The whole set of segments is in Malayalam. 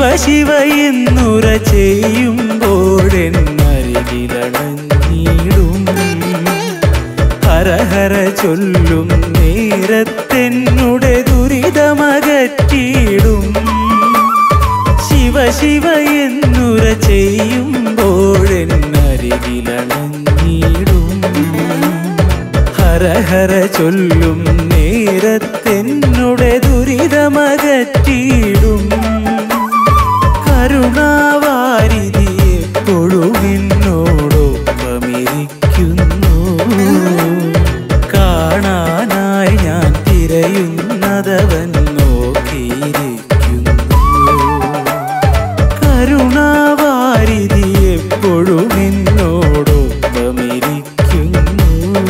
ശിവ എന്നുര ചെയ്യുമ്പോഴെന്നരികിലണഞ്ഞിടും ഹര ഹര ചൊല്ലും നേരത്തെന്നുടെ ദുരിതമകറ്റിയിടും ശിവ ശിവ എന്നുര ചെയ്യുമ്പോഴെന്നരികിലണഞ്ഞിടും ഹര ഹര ചൊല്ലും നേരത്തെന്നുടെ ദുരിതമകറ്റിയിടും കരുണാവാരിധി എപ്പോഴും എന്നോടൊപ്പമിരിക്കുന്നു കാണാനായി ഞാൻ തിരയുന്നതവൻ നോക്കിയിരിക്കുന്നു കരുണാവാരിധി എപ്പോഴും എന്നോടൊപ്പമിരിക്കുന്നു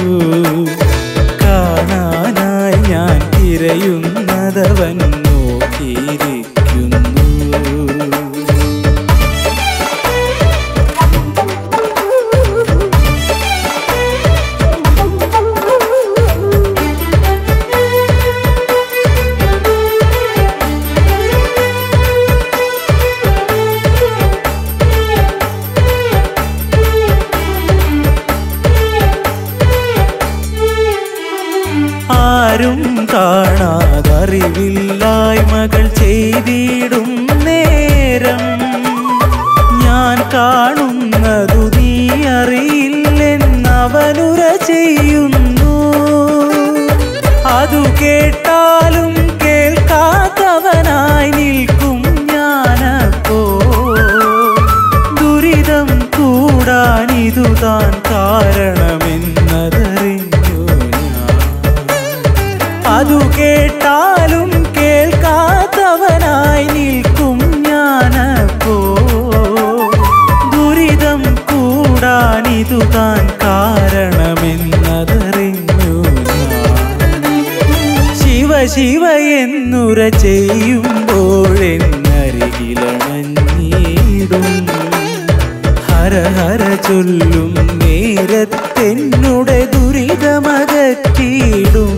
കാണാനായി ഞാൻ തിരയുന്നതവൻ നോക്കിയിരിക്കുന്നു ആരും കാണാതറിവില്ലായ്മകൾ ചെയ്തിടും നേരം ഞാൻ കാണുന്നതു നീ അറിയില്ലെന്നവനുര ചെയ്യുന്നു അതു കേട്ടാലും കേൾക്കാത്തവനായി നിൽക്കും ഞാനപ്പോ ദുരിതം കൂടാൻ ഇതുതാൻ കാരണമെന്നതറിഞ്ഞു ഞാൻ അതു കേട്ടാലും കേൾക്കാത്തവനായി നിൽക്കും ഞാനപ്പോ ദുരിതം കൂടാൻ ഇതുതാൻ കാരണമെന്നതറിഞ്ഞു ഞാൻ ശിവ ശിവ എന്നുര ചെയ്യുമ്പോഴെന്നരികിലണഞ്ഞിടും ഹര ഹര ചൊല്ലും നേരത്തെന്നുടെ ദുരിതമകറ്റിയിടും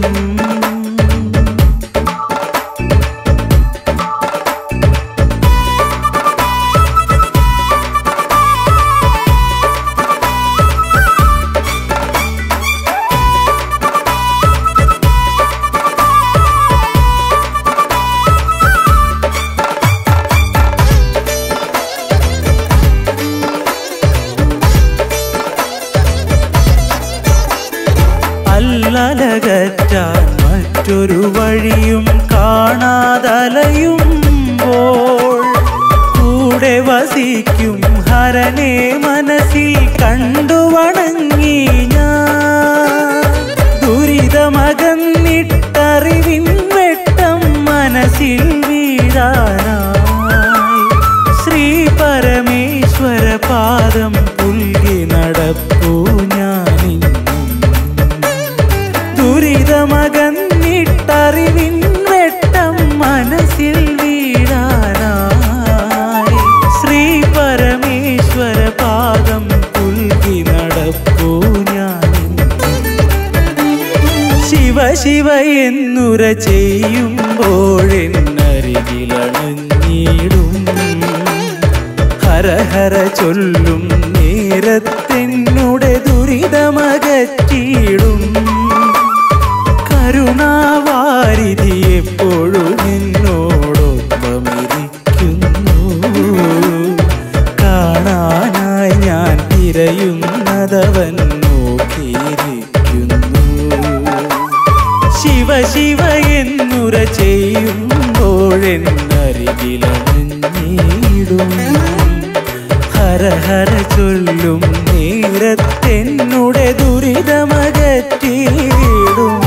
അല്ലലകറ്റാൻ മറ്റൊരു വഴിയും കാണാതലയുമ്പോൾ കൂടെ വസിക്കും ഹരനെ മനസ്സിൽ കണ്ടു വണങ്ങി ഞാൻ ദുരിതമകന്നിട്ടറിവിൻ വെട്ടം മനസ്സിൽ വീഴാനായി ശ്രീ പരമേശ്വര പാദം പുൽകി നടപ്പൂ ഞാനിന്നും ദുരിതമകന്നിട്ടറിവിൻ വെട്ടം മനസ്സിൽ വീഴാനായി ശ്രീ പരമേശ്വര പാദം പുൽകി നടപ്പൂ ഞാനിന്നും ശിവ ശിവ എന്നുര ചെയ്യുമ്പോഴെന്നരികിലണഞ്ഞിടും ഹര ഹര ചൊല്ലും നേരത്തെന്നുടെ ദുരിതമകറ്റിയിടും കരുണാവാരിധി എപ്പോഴും എന്നോടൊപ്പമിരിക്കുന്നു കാണാനായി ഞാൻ തിരയുന്നതവൻ നോക്കിയിരിക്കുന്നു ശിവ ശിവ എന്നുര ചെയ്യുമ്പോഴെന്നരികിലണഞ്ഞിടും ഹര ഹര ചൊല്ലും നേരത്തെന്നുടെ ദുരിതമകറ്റിയിടും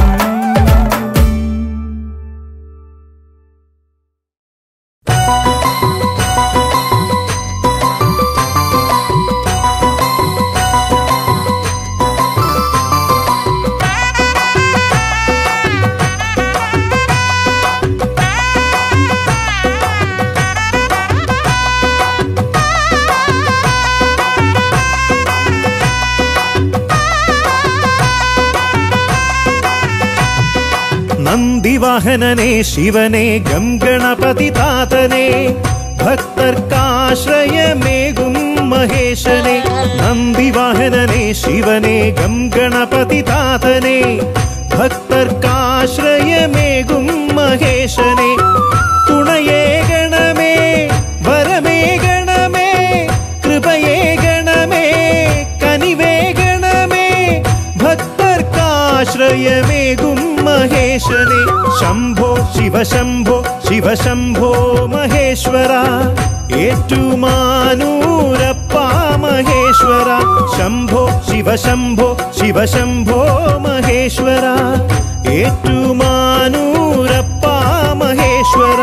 നന്ദിവാഹനനെ ശിവനെ ഗം ഗണപതി താതനെ ഭക്തർക്കാശ്രയമേകും മഹേശനെ നന്ദിവാഹനനെ ശിവനെ ഗം ഗണപതി താതനെ ഭക്തർക്കാശ്രയമേകും മഹേശനെ തുണയേ ഗണമേ വരമേ ഗണമേ കൃപയേ ഗണമേ കനിവേ ഗണമേ ഭക്തർക്കാശ്രയമേകും മഹേശനെ ശംഭോ ശിവശംഭോ ശിവശംഭോ മഹേശ്വര ഏറ്റുമാനൂരപ്പ മഹേശ്വര ശംഭോ ശിവശംഭോ ശിവശംഭോ മഹേശ്വര ഏറ്റുമാനൂരപ്പ മഹേശ്വര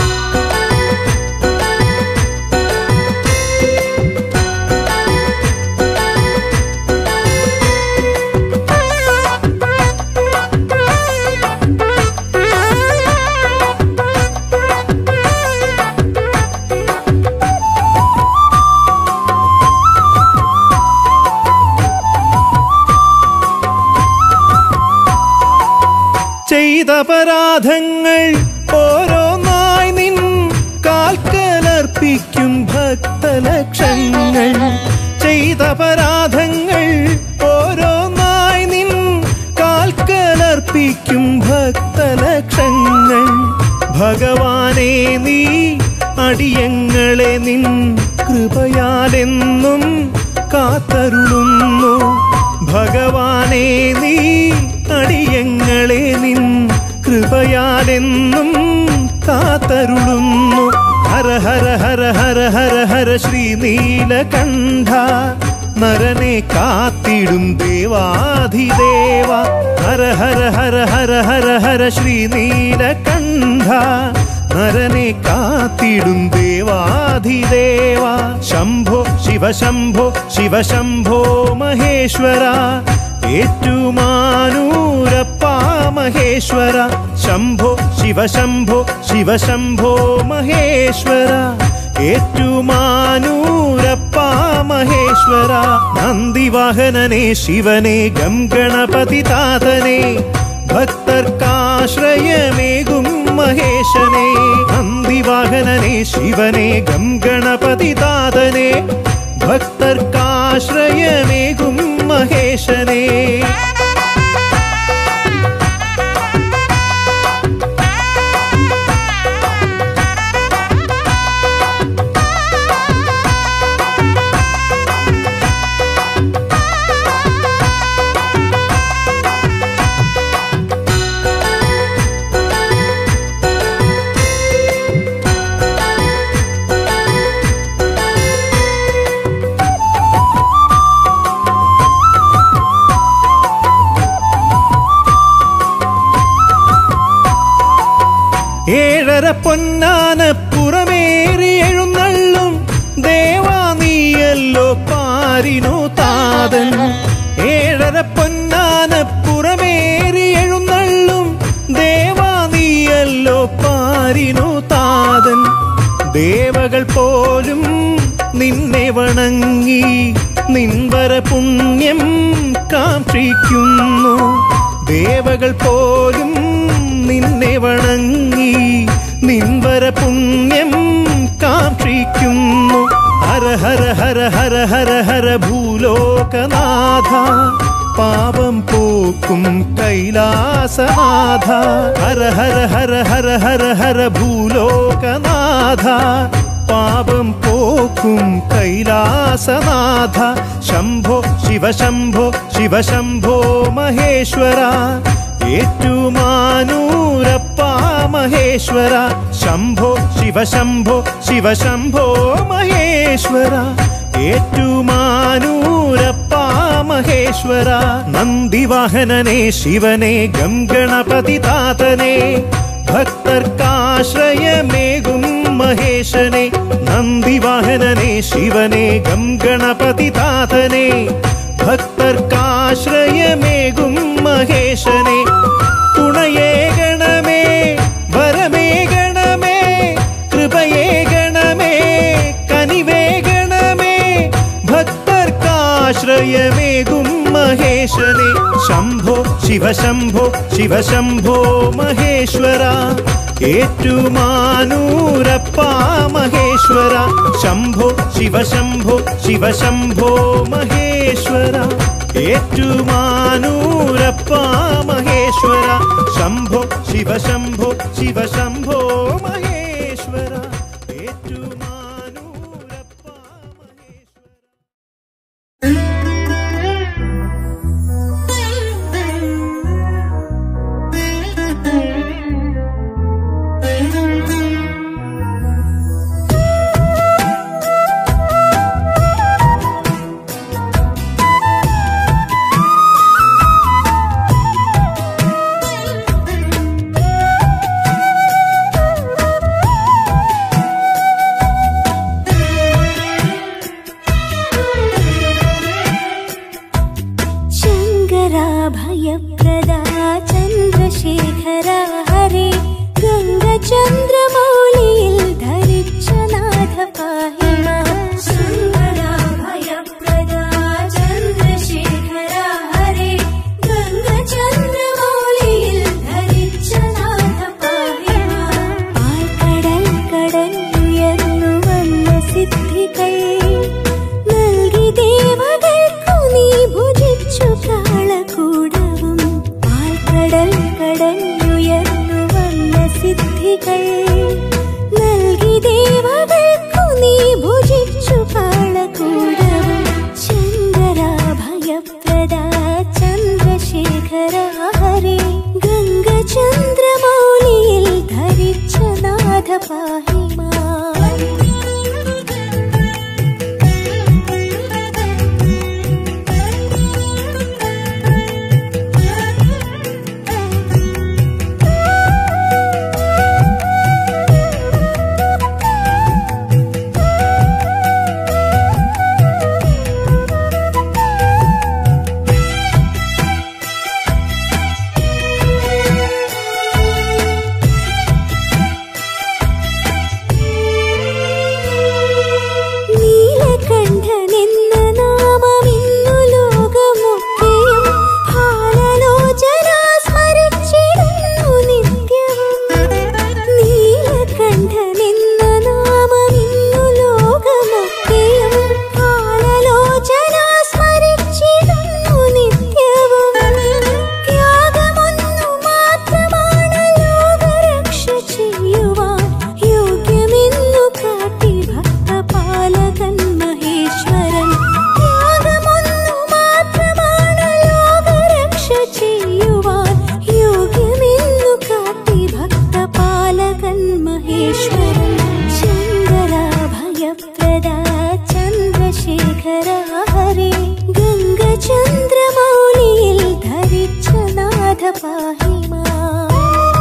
ചെയ്ത പരാധങ്ങൾ ഓരോന്നായി നിൻ കാൽക്കലർപ്പിക്കും ഭക്തലക്ഷങ്ങൾ ചെയ്ത പരാധങ്ങൾ ഓരോന്നായി നിൻ കാൽക്കലർപ്പിക്കും ഭക്തലക്ഷങ്ങൾ ഭഗവാനെ നീ അടിയങ്ങളെ നിൻ കൃപയാലെന്നും കാത്തരുളുന്നു ഭഗവാനെ നീ അടിയങ്ങളെ നിൻ കൃപയാലെന്നും കാത്തരുളുന്നു ഹര ഹര ഹര ഹര ഹര ഹര ശ്രീ നീലകണ്ഠ നരനെ കാത്തിടും ദേവാധിദേവ ഹര ഹര ഹര ഹര ഹര ഹര ശ്രീ നീലകണ്ഠ നരനെ കാത്തിടും ദേവാധിദേവ ശംഭോ ശിവശംഭോ ശിവശംഭോ മഹേശ്വര ഏറ്റുമാനൂരപ്പ മഹേശ്വര ശംഭോ ശിവശംഭോ ശിവശംഭോ മഹേശ്വര ഏറ്റുമാനൂരപ്പ മഹേശ്വര നന്ദിവാഹനനെ ശിവനെ ഗം ഗണപതി താതനെ ഭക്തർക്കാശ്രയമേകും മഹേശനെ നന്ദിവാഹനനെ ശിവനെ ഗം ഗണപതി താതനെ ഭക്തർക്കാശ്രയമേകും മഹേശനെ ഏഴര പൊന്നാന പുറമേറി എഴുന്നള്ളും ദേവാ നീയല്ലോ പാരിനു താതൻ ഏഴര പൊന്നാന പുറമേറി എഴുന്നള്ളും ദേവാ നീയല്ലോ പാരിനു താതൻ ദേവകൾ പോലും നിന്നെ വണങ്ങി നിൻവര പുണ്യം കാക്ഷിക്കുന്നു ദേവകൾ പോലും നിന്നെ വണങ്ങി നിൻവര പുണ്യം കാക്ഷിക്കുന്നു ഹര ഹര ഹര ഹര ഹര ഹര ഭൂലോകനാഥ പാപം പോക്കും കൈലാസനാഥ ഹര ഹര ഹര ഹര ഹര ഹര ഭൂലോകനാഥ പാപം പോക്കും കൈലാസനാഥ ശംഭോ ശിവശംഭോ ശിവശംഭോ മഹേശ്വര ഏറ്റുമാനൂരപ്പ മഹേശ്വര ശംഭോ ശിവശംഭോ ശിവശംഭോ മഹേശ്വര ഏറ്റുമാനൂരപ്പ മഹേശ്വര നന്ദിവാഹനനെ ശിവനെ ഗം ഗണപതി താതനെ ഭക്തർക്കാശ്രയമേകും മഹേശനെ നന്ദിവാഹനനെ ശിവനെ ഗം ഗണപതി താതനെ ഭക്തർക്കാശ്രയമേകും മഹേശനെ തുണയേ ഗണമേ വരമേ ഗണമേ കൃപയേ ഗണമേ കനിവേ ഗണമേ ഭക്തർക്കാശ്രയമേകും ആശ്രയമേകും മഹേശനെ ശംഭോ ശിവശംഭോ ശിവശംഭോ മഹേശ്വര ഏറ്റുമാനൂരപ്പ മഹേശ്വര ശംഭോ ശിവശംഭോ ശിവശംഭോ മഹേശ്വര ഏറ്റുമാനൂരപ്പ മഹേശ്വര ശംഭോ ശിവശംഭോ ശിവശംഭോ മഹേശ്വര ഏറ്റുമാനൂരപ്പ മഹേശ്വര शङ्कराभयप्रदा चन्द्रशेखरा हरे गङ्गचन्द्रमौलिल् धरिच्छ नाथ पाहि माम् शङ्कराभयप्रदा चन्द्रशेखरा हरे गङ्गचन्द्रमौलिल् धरिच्छ नाथ पाहि माम् ആൽക്കടൽ കടന്നുയർന്നു വന്ന സിദ്ധികൾ നൽകി ദേവകൾക്കു നീ ഭുജിച്ചു കാളകൂടവും ആൽക്കടൽ കടന്നുയർന്നു വന്ന സിദ്ധികൾ നൽകി ദേവകൾക്കു നീ ഭുജിച്ചു കാളകൂടവും ശങ്കരാഭയപ്രദാ ചന്ദ്രശേഖര ഹരേ ഗംഗചന്ദ്രമൗലിയിൽ ധരിച്ച നാഥ പാഹി മാം നീലകണ്ഠനെന്ന നാമമിന്നു ലോകമൊക്കെയും ഹാലലോചന സ്മരിച്ചിടുന്നു നിത്യവും നീലകണ്ഠനെന്ന നാമമിന്നു ലോകമൊക്കെയും ഹാലലോചന സ്മരിച്ചിടുന്നു നിത്യവും ത്യാഗമൊന്നു മാത്രമാണ് ലോകരക്ഷ ചെയ്യുവാൻ യോഗ്യമെന്നു കാട്ടി ഭക്തപാലകൻ മഹേശ്വരൻ ത്യാഗമൊന്നു മാത്രമാണ് ലോകരക്ഷ ചെയ്യുവാൻ യോഗ്യമെന്നു കാട്ടി ഭക്തപാലകൻ മഹേശ്വരൻ ശങ്കരാഭയപ്രദാ ചന്ദ്രശേഖര ഹരേ ഗംഗചന്ദ്രമൗലിയിൽ ധരിച്ച നാഥ പാഹി മാം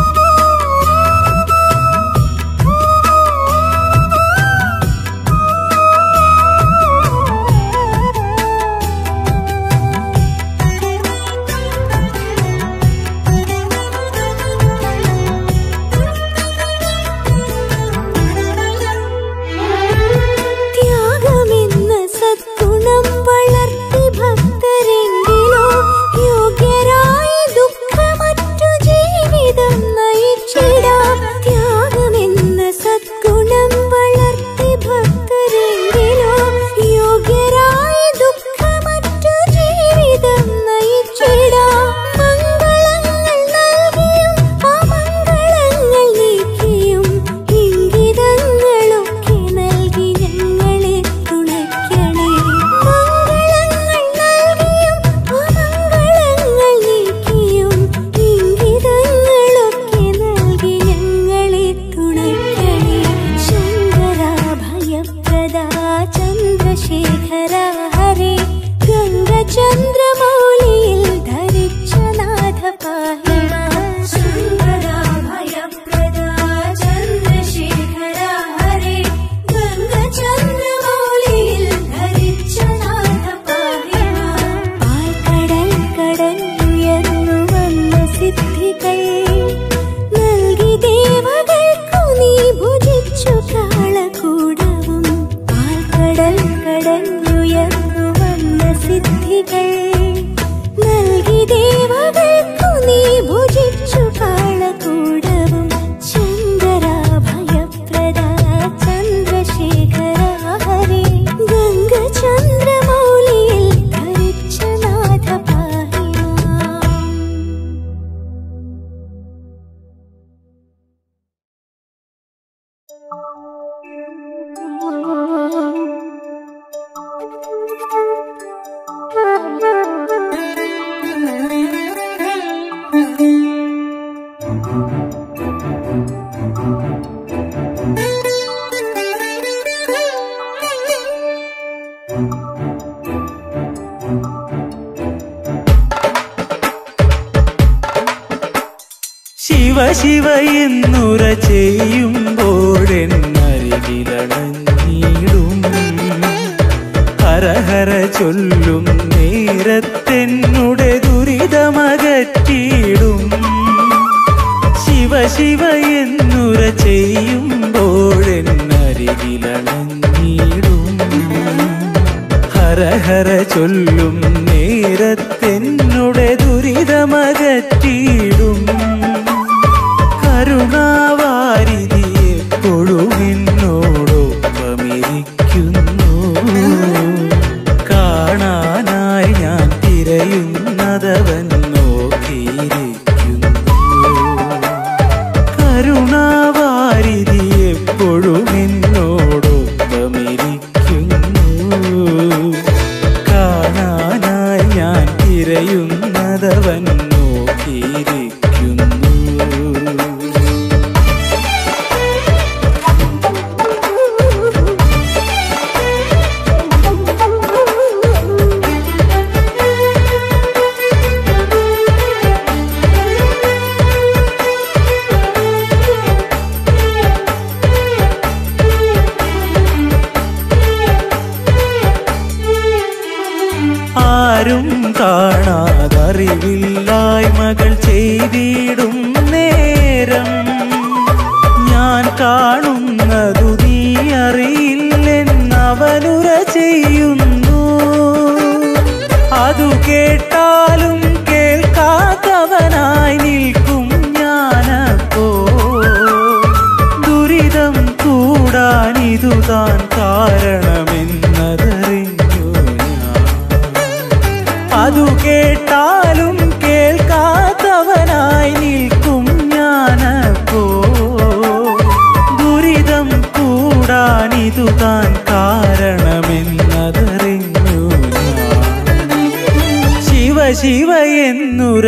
ത്യാഗമെന്ന സദ്ഗുണം വളർത്തി ഭക്തരെങ്കിലോ യോഗ്യരായി ദുഃഖമറ്റു ജീവിതം നയിച്ചിടാം ത്യാഗമെന്ന സദ്ഗുണം വളർത്തി ഭക്തരെങ്കിലോ യോഗ്യരായി ദുഃഖമറ്റു ജീവിതം നയിച്ചിടാം മംഗളങ്ങൾ നൽകിയും അമംഗളങ്ങൾ നീക്കിയും ഇംഗിതങ്ങളൊക്കെ നൽകി ഞങ്ങളെ തുണയ്ക്കണേ മംഗളങ്ങൾ നൽകിയും അമംഗളങ്ങൾ നീക്കിയും ഇംഗിതങ്ങളൊക്കെ നൽകി ഞങ്ങളെ തുണയ്ക്കണേ ശങ്കരാഭയപ്രദാ ചന്ദ്രശേഖര ഹരേ ഗംഗചന്ദ്രമൗലിയിൽ ധരിച്ച നാഥ പാഹി മാം. ശങ്കരാഭയപ്രദാ ചന്ദ്രശേഖര ഹരേ ഗംഗചന്ദ്രമൗലിയിൽ ധരിച്ച നാഥ പാഹി മാം. ആൽക്കടൽ കടന്നുയർന്നു വന്ന സിദ്ധികൾ നൽകി ദേവകൾക്കു നീ ഭുജിച്ചു കാളകൂടവും ആൽക്കടൽ കടന്നുയർന്നു വന്ന സിദ്ധി സിദ്ധികൾ നൽകി ദേവകൾക്കു നീ ഭുജിച്ചു കാളകൂടവും ചന്ദ്രാഭയപ്രദ ചന്ദ്രശേഖര ഹരേ ഗംഗ ചന്ദ്രമൗലിയിൽ ധരിച്ച നാഥ പാഹിമാം ശിവ ശിവ എന്നുര ചെയ്യുമ്പോഴെന്നരികിലണഞ്ഞിടും ഹര ഹര ചൊല്ലും നേരത്തെന്നുടെ ദുരിതമകറ്റിയിടും ശിവ ശിവ എന്നുര ചെയ്യുമ്പോഴെന്നരികിലണഞ്ഞിടും ഹര ഹര ചൊല്ലും നേരത്തെന്നുടെ ദുരിതമകറ്റിയിടും കരുണാവാരിധി എപ്പോഴും എന്നോടൊപ്പമിരിക്കുന്നു കാണാനായി ഞാൻ തിരയുന്നതവൻ നോക്കിയിരിക്കുന്നു കരുണാവാരിധി എപ്പോഴും എന്നോടൊപ്പമിരിക്കുന്നു കാണാനായി ഞാൻ തിരയുന്നതവൻ നോക്കിയിരിക്കുന്നു ആരും കാണാതറിവില്ലായ്മകൾ ചെയ്തിടും നേരം ഞാൻ കാണുന്നതു നീ അറിയില്ലെന്നവനുര ചെയ്യുന്നു അതു കേട്ടാലും കേൾക്കാത്തവനായി നിൽക്കും ഞാനപ്പോ ദുരിതം കൂടാനിതു താൻ കാരണമെന്നതറിഞ്ഞു ഞാൻ അതു കേട്ടാലും കേൾക്കാത്തവനായി നിൽക്കും ഞാനപ്പോ ദുരിതം കൂടാനിതു താൻ കാരണമെന്നതറിഞ്ഞു ഞാൻ ശിവ ശിവ എന്നുര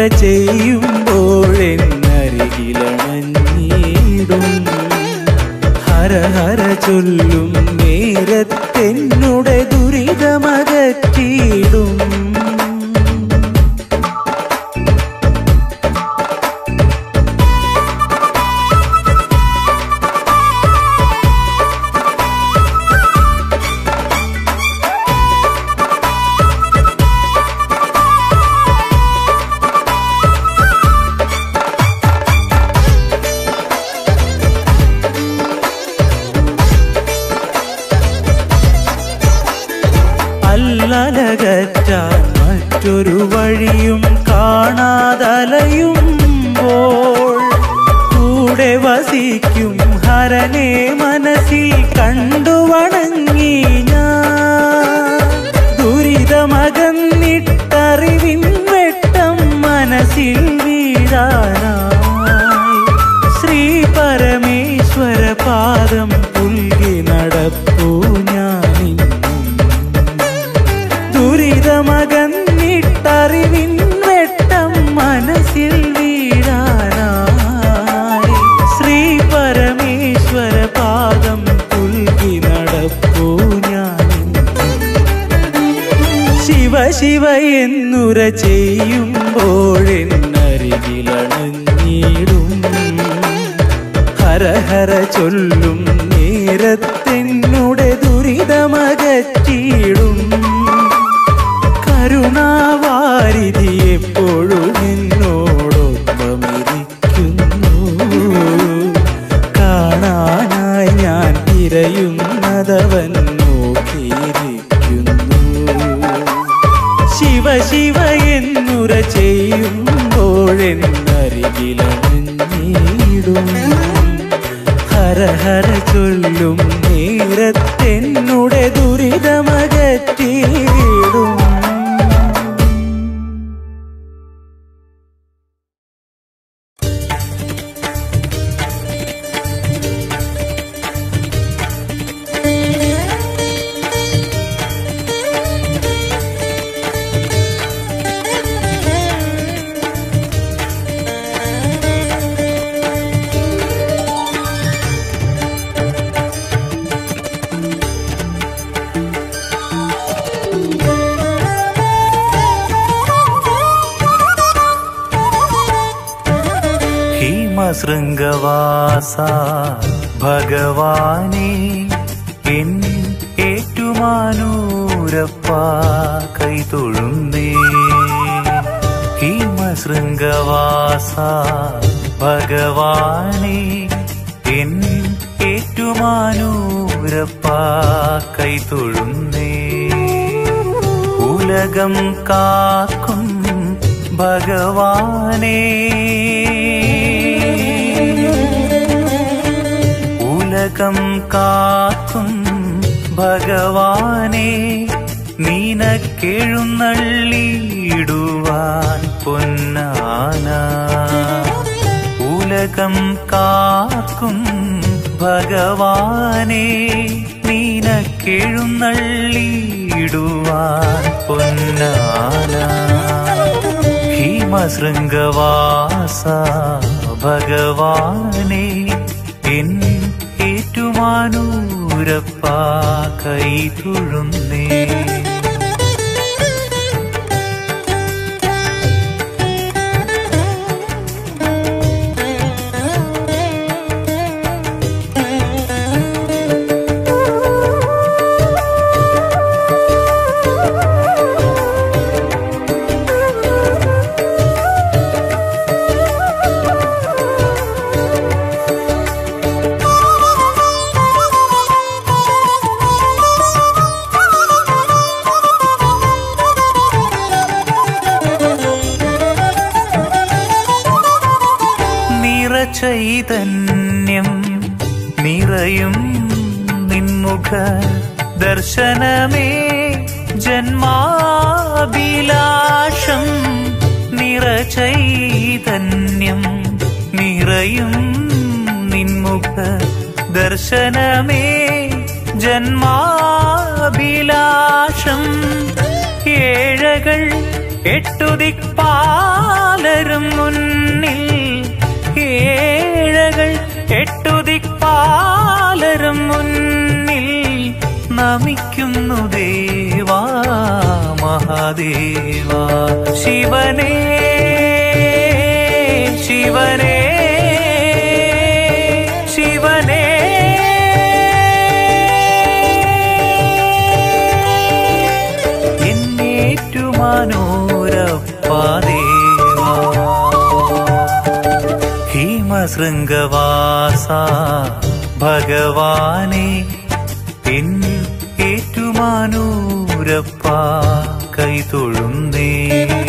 ചെയ്യുമ്പോഴെന്നരികിലണഞ്ഞിടും ഹര ഹര ചൊല്ലും നേരത്തെന്നുടെ ദുരിതമകറ്റിയിടും അല്ലലകറ്റാൻ മറ്റൊരു വഴിയും കാണാതലയുമ്പോൾ കൂടെ വസിക്കും ഹരനെ മനസ്സിൽ കണ്ടു വണങ്ങി ഞാൻ ദുരിതമകന്നിട്ടറിവിൻ വെട്ടം മനസ്സിൽ വീഴാനായി ശ്രീ പരമേശ്വര പാദം പുൽകി നടപ്പൂ ഞാനിന്നും ദുരിതമകന്നിട്ടറിവിൻ വെട്ടം മനസ്സിൽ വീഴാനായി ശ്രീ പരമേശ്വര പാദം പുൽകി നടപ്പൂ ഞാനിന്നും ശിവ ശിവ എന്നുര ചെയ്യുമ്പോഴെന്നരികിലണഞ്ഞിടും ഹര ഹര ചൊല്ലും നേരത്തെന്നുടെ ദുരിതമകറ്റിയിടും കരുണാവാരിധി എപ്പോഴും എന്നോടൊപ്പമിരിക്കുന്നു കാണാനായി ഞാൻ തിരയുന്നതവൻ നോക്കിയിരിക്കുന്നു ശിവ ശിവ ശിവ എന്നുര ചെയ്യുമ്പോഴെന്നരികിലണിഞ്ഞിടും ഹര ഹര ചൊല്ലും നേരത്തെന്നുടെ ദുരിതമകറ്റിയിടും ഭീമശൃംഗവാസ ഭഗവാനെ എൻ ഏറ്റുമാനൂരപ്പ കൈതൊഴുന്നേ ഭീമശൃംഗവാസ ഭഗവാനെ എൻ ഏറ്റുമാനൂരപ്പ കൈതൊഴുന്നേ ഉലകം കാക്കും ഭഗവാനേ ഉലകം കാക്കും ഭഗവാനെ നീനക്കെഴുന്നള്ളിയിടുവാൻ പൊന്നാന ഉലകം കാക്കും ഭഗവാനെ നീനക്കെഴുന്നള്ളിയിടുവാൻ പൊന്നാന ഭീമശൃംഗവാസ ഭഗവാനെ എൻ ഏറ്റുമാനൂരപ്പ കൈതുഴുന്നേ നിറചൈതന്യം നിറയും നിൻമുഖ ദർശനമേ ജന്മാഭിലാഷം നിറചൈതന്യം നിറയും നിൻമുഖ ദർശനമേ ജന്മാഭിലാഷം ഏഴകൾ എട്ടുദിക്പാലരും മുന്നിൽ ഏഴകൾ എട്ടുദിക്പാലരും മുന്നിൽ നമിക്കുന്നു ദേവാ മഹാദേവ ശിവനേ ശിവനേ ശിവനേ എന്നേറ്റുമാനോരപ്പാദേവാ ഭീമശൃംഗവാസ ഭഗവാനെ എൻ ഏറ്റുമാനൂരപ്പ കൈതൊഴുന്നേ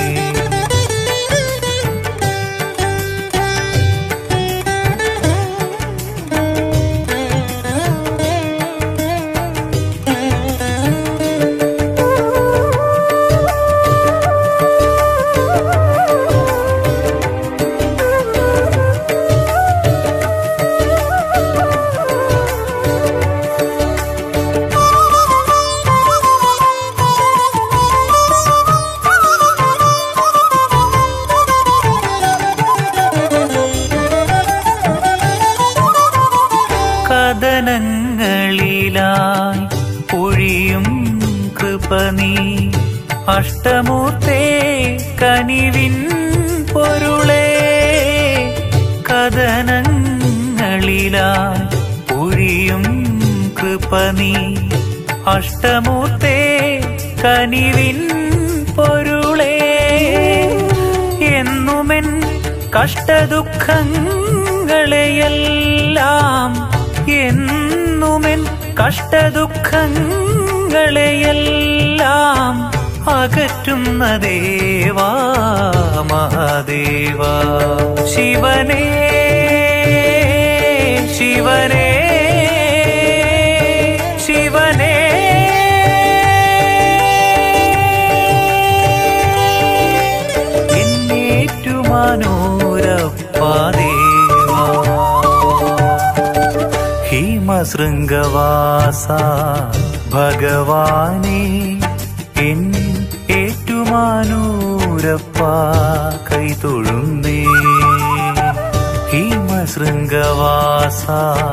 കഥനങ്ങളിലായി ഒഴിയും കൃപനീ അഷ്ടമൂർത്തേ കനിവിൻ പൊരുളേ കഥനങ്ങളിലായി ഒഴിയും കൃപനീ അഷ്ടമൂർത്തേ കനിവിൻ പൊരുളേ എന്നുമെൻ കഷ്ടദുഃഖങ്ങളെയെല്ലാം എന്നുമെൻ കഷ്ടദുഃഖങ്ങളെയെല്ലാം അകറ്റുന്ന ദേവാ മഹാദേവ ശിവനേ ശിവനേ ശിവനേ എന്നേറ്റുമാനോരപ്പാദേവാ ഹിമശൃംഗവാസ ഭഗവാനെ എൻ ഏറ്റുമാനൂരപ്പ കൈതൊഴുന്നേ ഹിമശൃംഗവാസ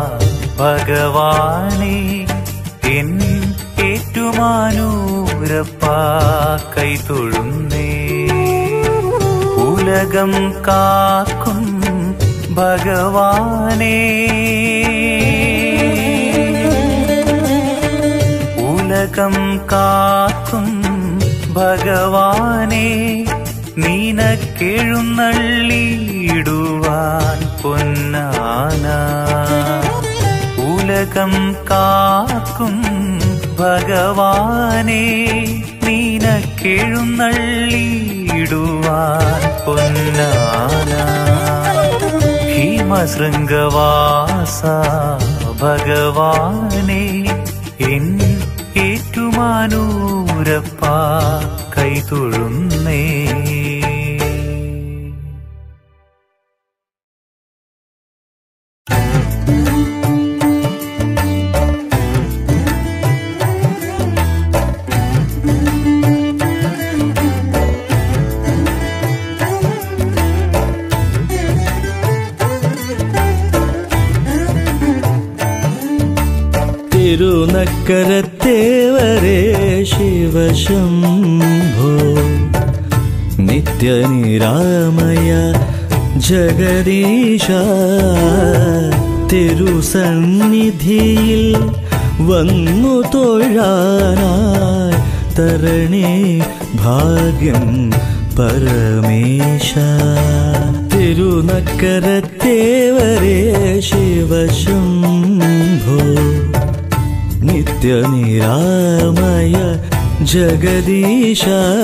ഭഗവാനെ എൻ ഏറ്റുമാനൂരപ്പ കൈതൊഴുന്നേ ഉലകം കാക്കും ഭഗവാനേ ഉലകം കാക്കും ഭഗവാനെ നീനക്കെഴുന്നള്ളിയിടുവാൻ പൊന്നാന ഉലകം കാക്കും ഭഗവാനെ നീനക്കെഴുന്നള്ളിയിടുവാൻ പൊന്നാന ഹിമശൃംഗവാസ ഭഗവാനെ എൻ ഏറ്റുമാനൂരപ്പ കൈതൊഴുന്നേ തിരുനക്കരത്തേവരേ ശിവശംഭോ നിത്യനിരാമയ ജഗദീശ തിരുസന്നിധിയിൽ വന്നു തൊഴാനായി തരണേ ഭാഗ്യം പരമേശ തിരുനക്കരത്തേവരേ ശിവശംഭോ നിത്യനിരാമയ ജഗദീശ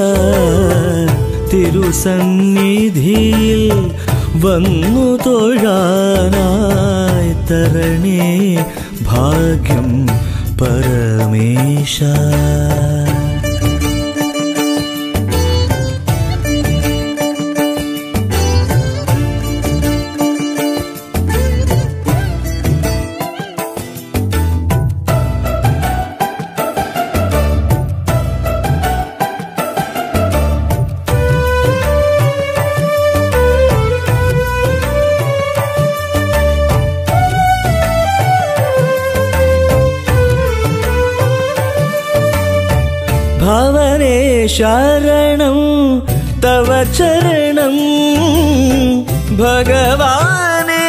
തിരുസന്നിധിയിൽ വന്നു തൊഴാനായി തരണേ ഭാഗ്യം പരമേശ ഭവനേ ശരണം തവ ചരണം ഭഗവാനേ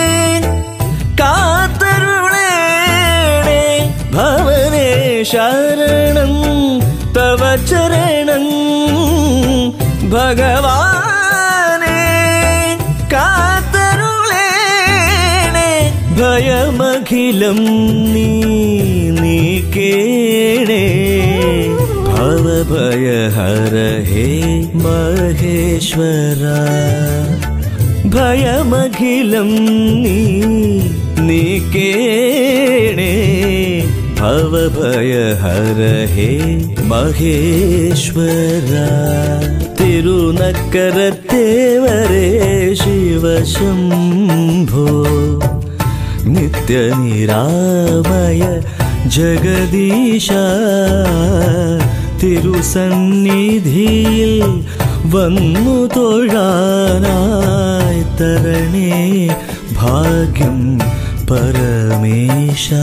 കാത്തരുളേണേ ഭവനേ ശരണം തവ ചരണം ഭഗവാനേ കാത്തരുളേണേ ഭയമഖിലം നീ നീക്കേണേ ഭവഭയഹര ഹേ മഹേശ്വര ഭയമഖിലം നീ നീക്കേണേ ഭവഭയഹര ഹേ മഹേശ്വര തിരുനക്കരത്തേവരേ ശിവശംഭോ നിത്യനിരാമയ ജഗദീശ തിരുസന്നിധിയിൽ വന്നു തൊഴാനായി തരണേ ഭാഗ്യം പരമേശ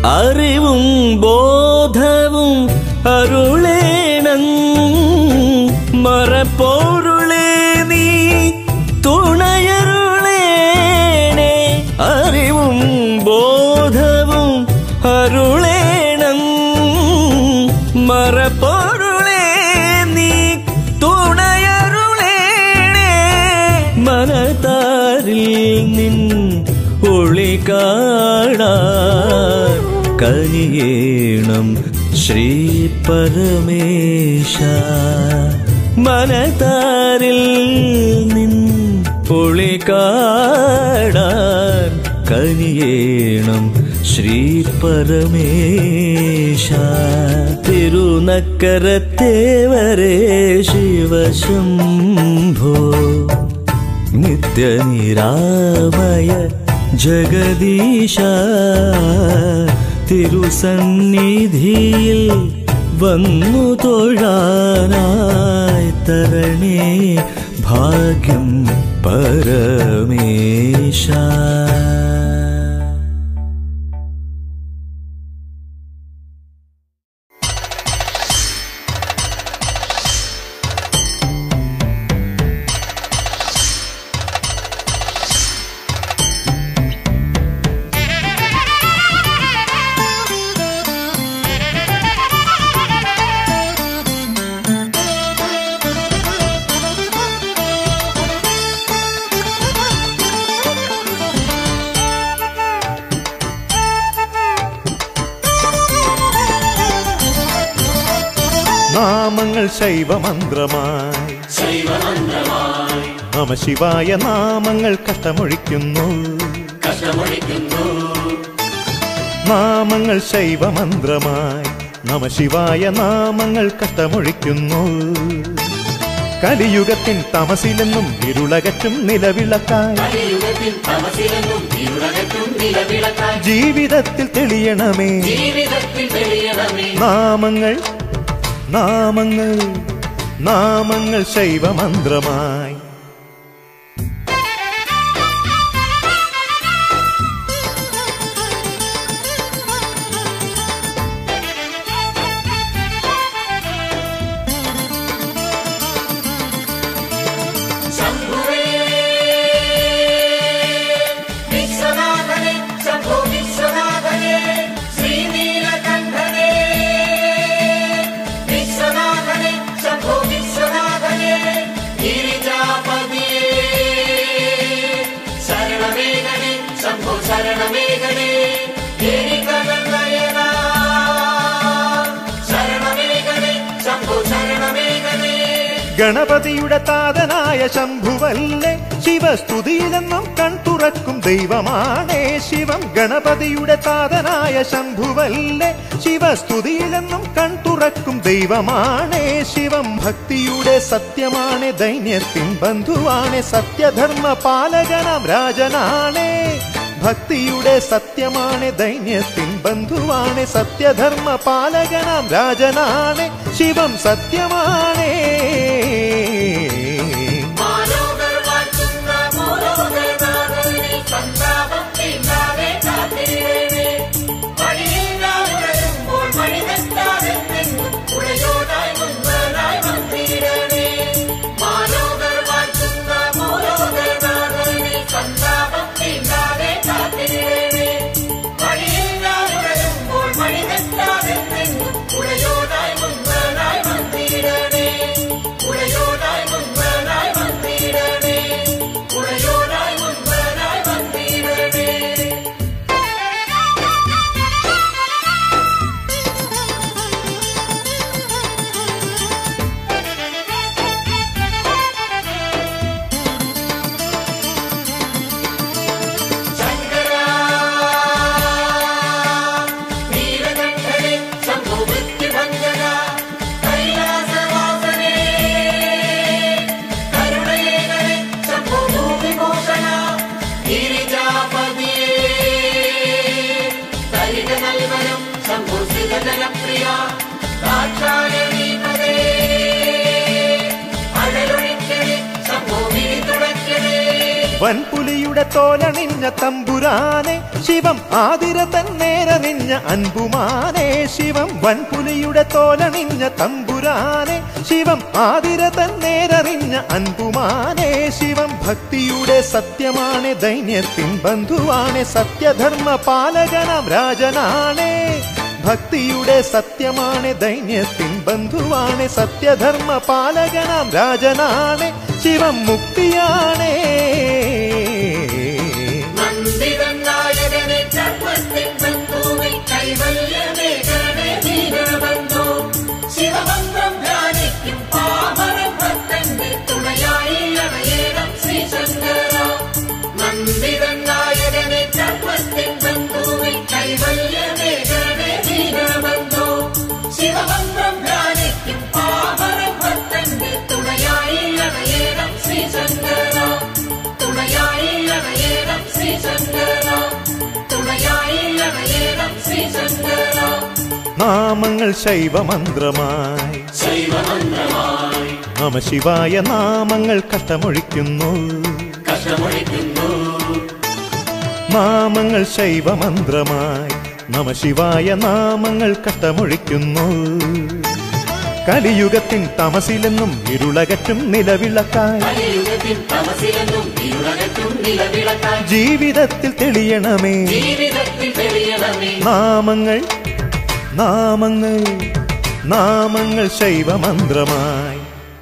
അറിവും ബോധവും അരുളേണം മറപ്പോരുളേ നീ തുണയരുളേണേ അറിവും ബോധവും അരുളേണം മറപ്പോരുളേ നീ തുണയരുളേണേ മനതാരിൽ നിൻ ഒളി കാണാൻ കനിയേണം ശ്രീ പരമേശ മനതാരിൽ നിൻ ഒളി കാണാൻ കനിയേണം ശ്രീ പരമേശ തിരുനക്കരത്തേവരേ ശിവശംഭോ നിത്യനിരാമയ ജഗദീശ തിരുസന്നിധിയിൽ വന്നു തൊഴാനായി തരണേ ഭാഗ്യം പരമേശ നാമങ്ങൾ ശൈവമന്ത്രമായി നമ ശിവായ നാമങ്ങൾ കഷ്ടമൊഴിക്കുന്നു നാമങ്ങൾ ശൈവമന്ത്രമായി നമ ശിവായ നാമങ്ങൾ കഷ്ടമൊഴിക്കുന്നു കലിയുഗത്തിൻ തമസിലെന്നും ഇരുളകറ്റും നിലവിളക്കായി ജീവിതത്തിൽ തെളിയണമേ നാമങ്ങൾ നാമങ്ങൾ നാമങ്ങൾ ശൈവമന്ത്രമായി വിശ്വനാഥനെ ശംഭോ വിശ്വനാഥനെ ശ്രീനീലകണ്ഠനെ വിശ്വനാഥനെ ശംഭോ വിശ്വനാഥനെ ഗിരിജാപതിയെ ശരണമേഘനെ ശംഭോ ശരണമേഘനെ ഗിരികനയന ശരണമേഘനെ ശംഭോ ശരണമേഘനെ ഗണപതിയുടെ താതനായ ശംഭുവല്ലേ ശിവസ്തുതിയിലെന്നും കൺതുറക്കും ദൈവമാണേ ശിവം ഗണപതിയുടെ താതനായ ശംഭുവല്ലേ ശിവസ്തുതിയിലെന്നും കൺതുറക്കും ദൈവമാണേ ശിവം ഭക്തിയുടെ സത്യമാണ് ദൈന്യത്തിൻ ബന്ധുവാണ് സത്യധർമ്മ പാലകനാം രാജനാണേ ഭക്തിയുടെ സത്യമാണ് ദൈന്യത്തിൻ ബന്ധുവാണ് സത്യധർമ്മ പാലകനാം രാജനാണ് ശിവം സത്യമാണേ മാലോകർ വാഴ്ത്തുന്ന മോലോകനാഥനെ സന്താപം തീണ്ടാതെ കാത്തിരിടണേ. വഴിയില്ലാതെ വരുമ്പോൾ വഴി തെറ്റാതെന്നെന്നും ഉളയോടായി മുൻപനായി വന്നിടണേ. മാലോകർ വാഴ്ത്തുന്ന മോലോകനാഥനെ സന്താപം തീണ്ടാതെ കാത്തിരിടണേ. വഴിയില്ലാതെ വരുമ്പോൾ വഴി തെറ്റാതെന്നെന്നും ഉളയോടായി മുൻപനായി വന്നിടണേ. ഉളയോടായി മുൻപനായി വന്നിടണേ. ഉളയോടായി മുൻപനായി വന്നിടണേ. ശങ്കരാ നീലകണ്ഠനെ ശംഭോ മൃത്യുഭഞ്ജന കൈലാസവാസനേ കരുണയേകനെ ശംഭോ ഭൂമിഭൂഷണ ഗിരിജാപതിയേ തരിക നൽവനം ശംഭോ ശ്രീധനപ്രിയ വൻപുലിയുടെ തോലണിഞ്ഞ തമ്പുരാനെ ശിവം ആതിര തന്നേരറിഞ്ഞ അൻപുമാനെ ശിവം വൻപുലിയുടെ തോലണിഞ്ഞ തമ്പുരാനെ ശിവം ആതിര തന്നേരറിഞ്ഞ അൻപുമാനെ ശിവം ഭക്തിയുടെ സത്യമാണ് ദൈന്യത്തിൻ ബന്ധുവാണ് സത്യധർമ്മ പാലകനാം രാജനാണേ ഭക്തിയുടെ സത്യമാണ് ദൈന്യത്തിൻ ബന്ധുവാണ് സത്യധർമ്മ പാലകനാം രാജനാണ് ശിവം മുക്തിയാണേ നന്ദിതൻ നായകനെ ചർമ്മത്തിൻ ബന്ധുവെ കൈവല്യമേകണേ ദീനബന്ധു ശിവമന്ത്രം ധ്യാനിക്കും പാമര ഭക്തന്റെ തുണയായി അണയേണം ശ്രീശങ്കര നന്ദിതൻ നായകനെ ചർമ്മത്തിൻ ബന്ധുവെ കൈവല്യമേകണേ ദീനബന്ധു ശിവമന്ത്രം ധ്യാനിക്കും പാമര ഭക്തന്റെ തുണയായി അണയേണം ശ്രീശങ്കര തുണയായി അണയേണം ശ്രീശങ്കര തുണയായി അണയേണം ശ്രീശങ്കര നാമങ്ങൾ ശൈവമന്ത്രമായി ശൈവമന്ത്രമായി നമ ശിവായ നാമങ്ങൾ കഷ്ടമൊഴിക്കുന്നു കഷ്ടമൊഴിക്കുന്നു നാമങ്ങൾ ശൈവമന്ത്രമായി നമ ശിവായ നാമങ്ങൾ കഷ്ടമൊഴിക്കുന്നു കലിയുഗത്തിൻ തമസിലെന്നും ഇരുളകറ്റും നിലവിളക്കായി കലിയുഗത്തിൻ തമസിലെന്നും ഇരുളകറ്റും നിലവിളക്കാൻ ജീവിതത്തിൽ തെളിയണമേ ജീവിതത്തിൽ തെളിയണമേ നാമങ്ങൾ നാമങ്ങൾ നാമങ്ങൾ ശൈവമന്ത്രമായി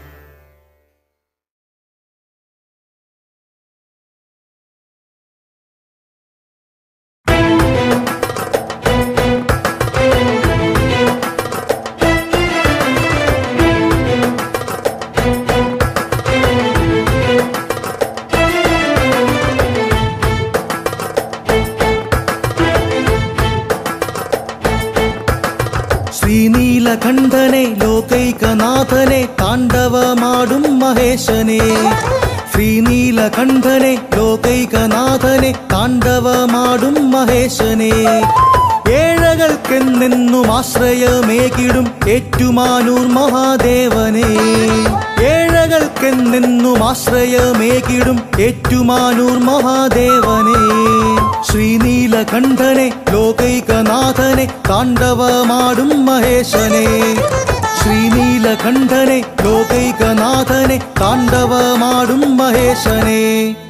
ശ്രീനീലകണ്ഠനെ ലോകൈകനാഥനെ താണ്ഡവമാടും മഹേശനെ ശ്രീനീലകണ്ഠനെ ലോകൈകനാഥനെ താണ്ഡവമാടും മഹേശനെ ഏഴകൾക്കെന്നെന്നും ആശ്രയമേകിടും ഏറ്റുമാനൂർ മഹാദേവനെ ഏഴകൾക്കെന്നെന്നും ആശ്രയമേകിടും ഏറ്റുമാനൂർ മഹാദേവനെ ശ്രീനീലകണ്ഠനെ ലോകൈകനാഥനെ താണ്ഡവമാടും മഹേശനെ ശ്രീനീലകണ്ഠനെ ലോകൈകനാഥനെ താണ്ഡവമാടും മഹേശനെ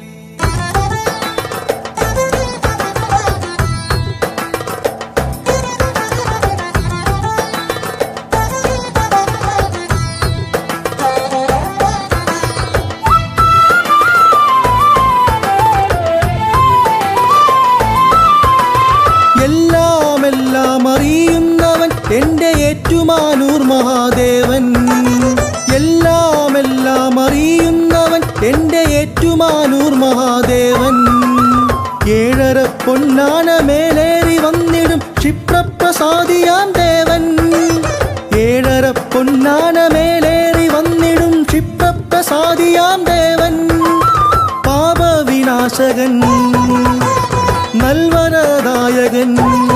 എല്ലാം എല്ലാം അറിയുന്നവൻ എന്റെ ഏറ്റുമാനൂർ മഹാദേവൻ എല്ലാം എല്ലാം അറിയുന്നവൻ എന്റെ ഏറ്റുമാനൂർ മഹാദേവൻ ഏഴര പൊന്നാന മേലേറി വന്നിടും ക്ഷിപ്രപ്രസാദിയാം ദേവൻ ഏഴര പൊന്നാന മേലേറി വന്നിടും ക്ഷിപ്രപ്രസാദിയാം ദേവൻ പാപവിനാശകൻ നൽവരദായകൻ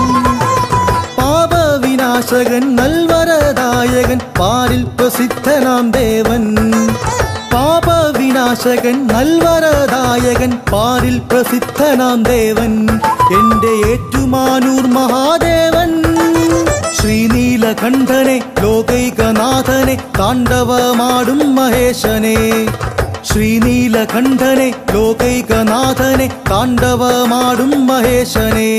പാപവിനാശകൻ നൽവരദായകൻ പാരിൽ പ്രസിദ്ധനാം ദേവൻ പാപവിനാശകൻ നൽവരദായകൻ പാരിൽ പ്രസിദ്ധനാം ദേവൻ എന്റെ ഏറ്റുമാനൂർ മഹാദേവൻ ശ്രീനീലകണ്ഠനെ ലോകൈകനാഥനെ താണ്ഡവമാടും മഹേശനെ ശ്രീനീലകണ്ഠനെ ലോകൈകനാഥനെ താണ്ഡവമാടും മഹേശനെ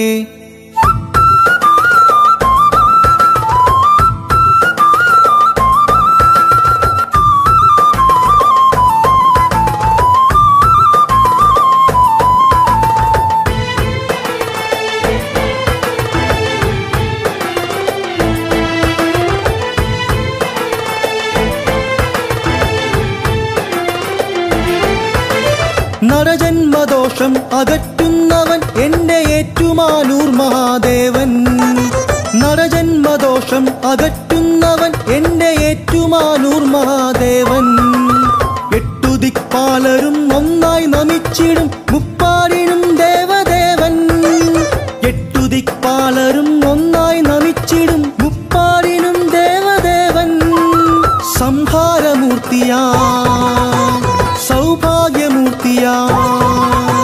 നരജന്മദോഷം അകറ്റുന്നവൻ എന്റെ ഏറ്റുമാനൂർ മഹാദേവൻ നരജന്മദോഷം അകറ്റുന്നവൻ എന്റെ ഏറ്റുമാനൂർ മഹാദേവൻ എട്ടു ദിക്പാലരും ഒന്നായി നമിച്ചിടും മുപ്പാടിനും ദേവദേവൻ എട്ടു ദിക്പാലരും ഒന്നായി നമിച്ചിടും മുപ്പാടിനും ദേവദേവൻ സംഹാരമൂർത്തിയാ സൗഭാഗ്യമൂർത്തിയാ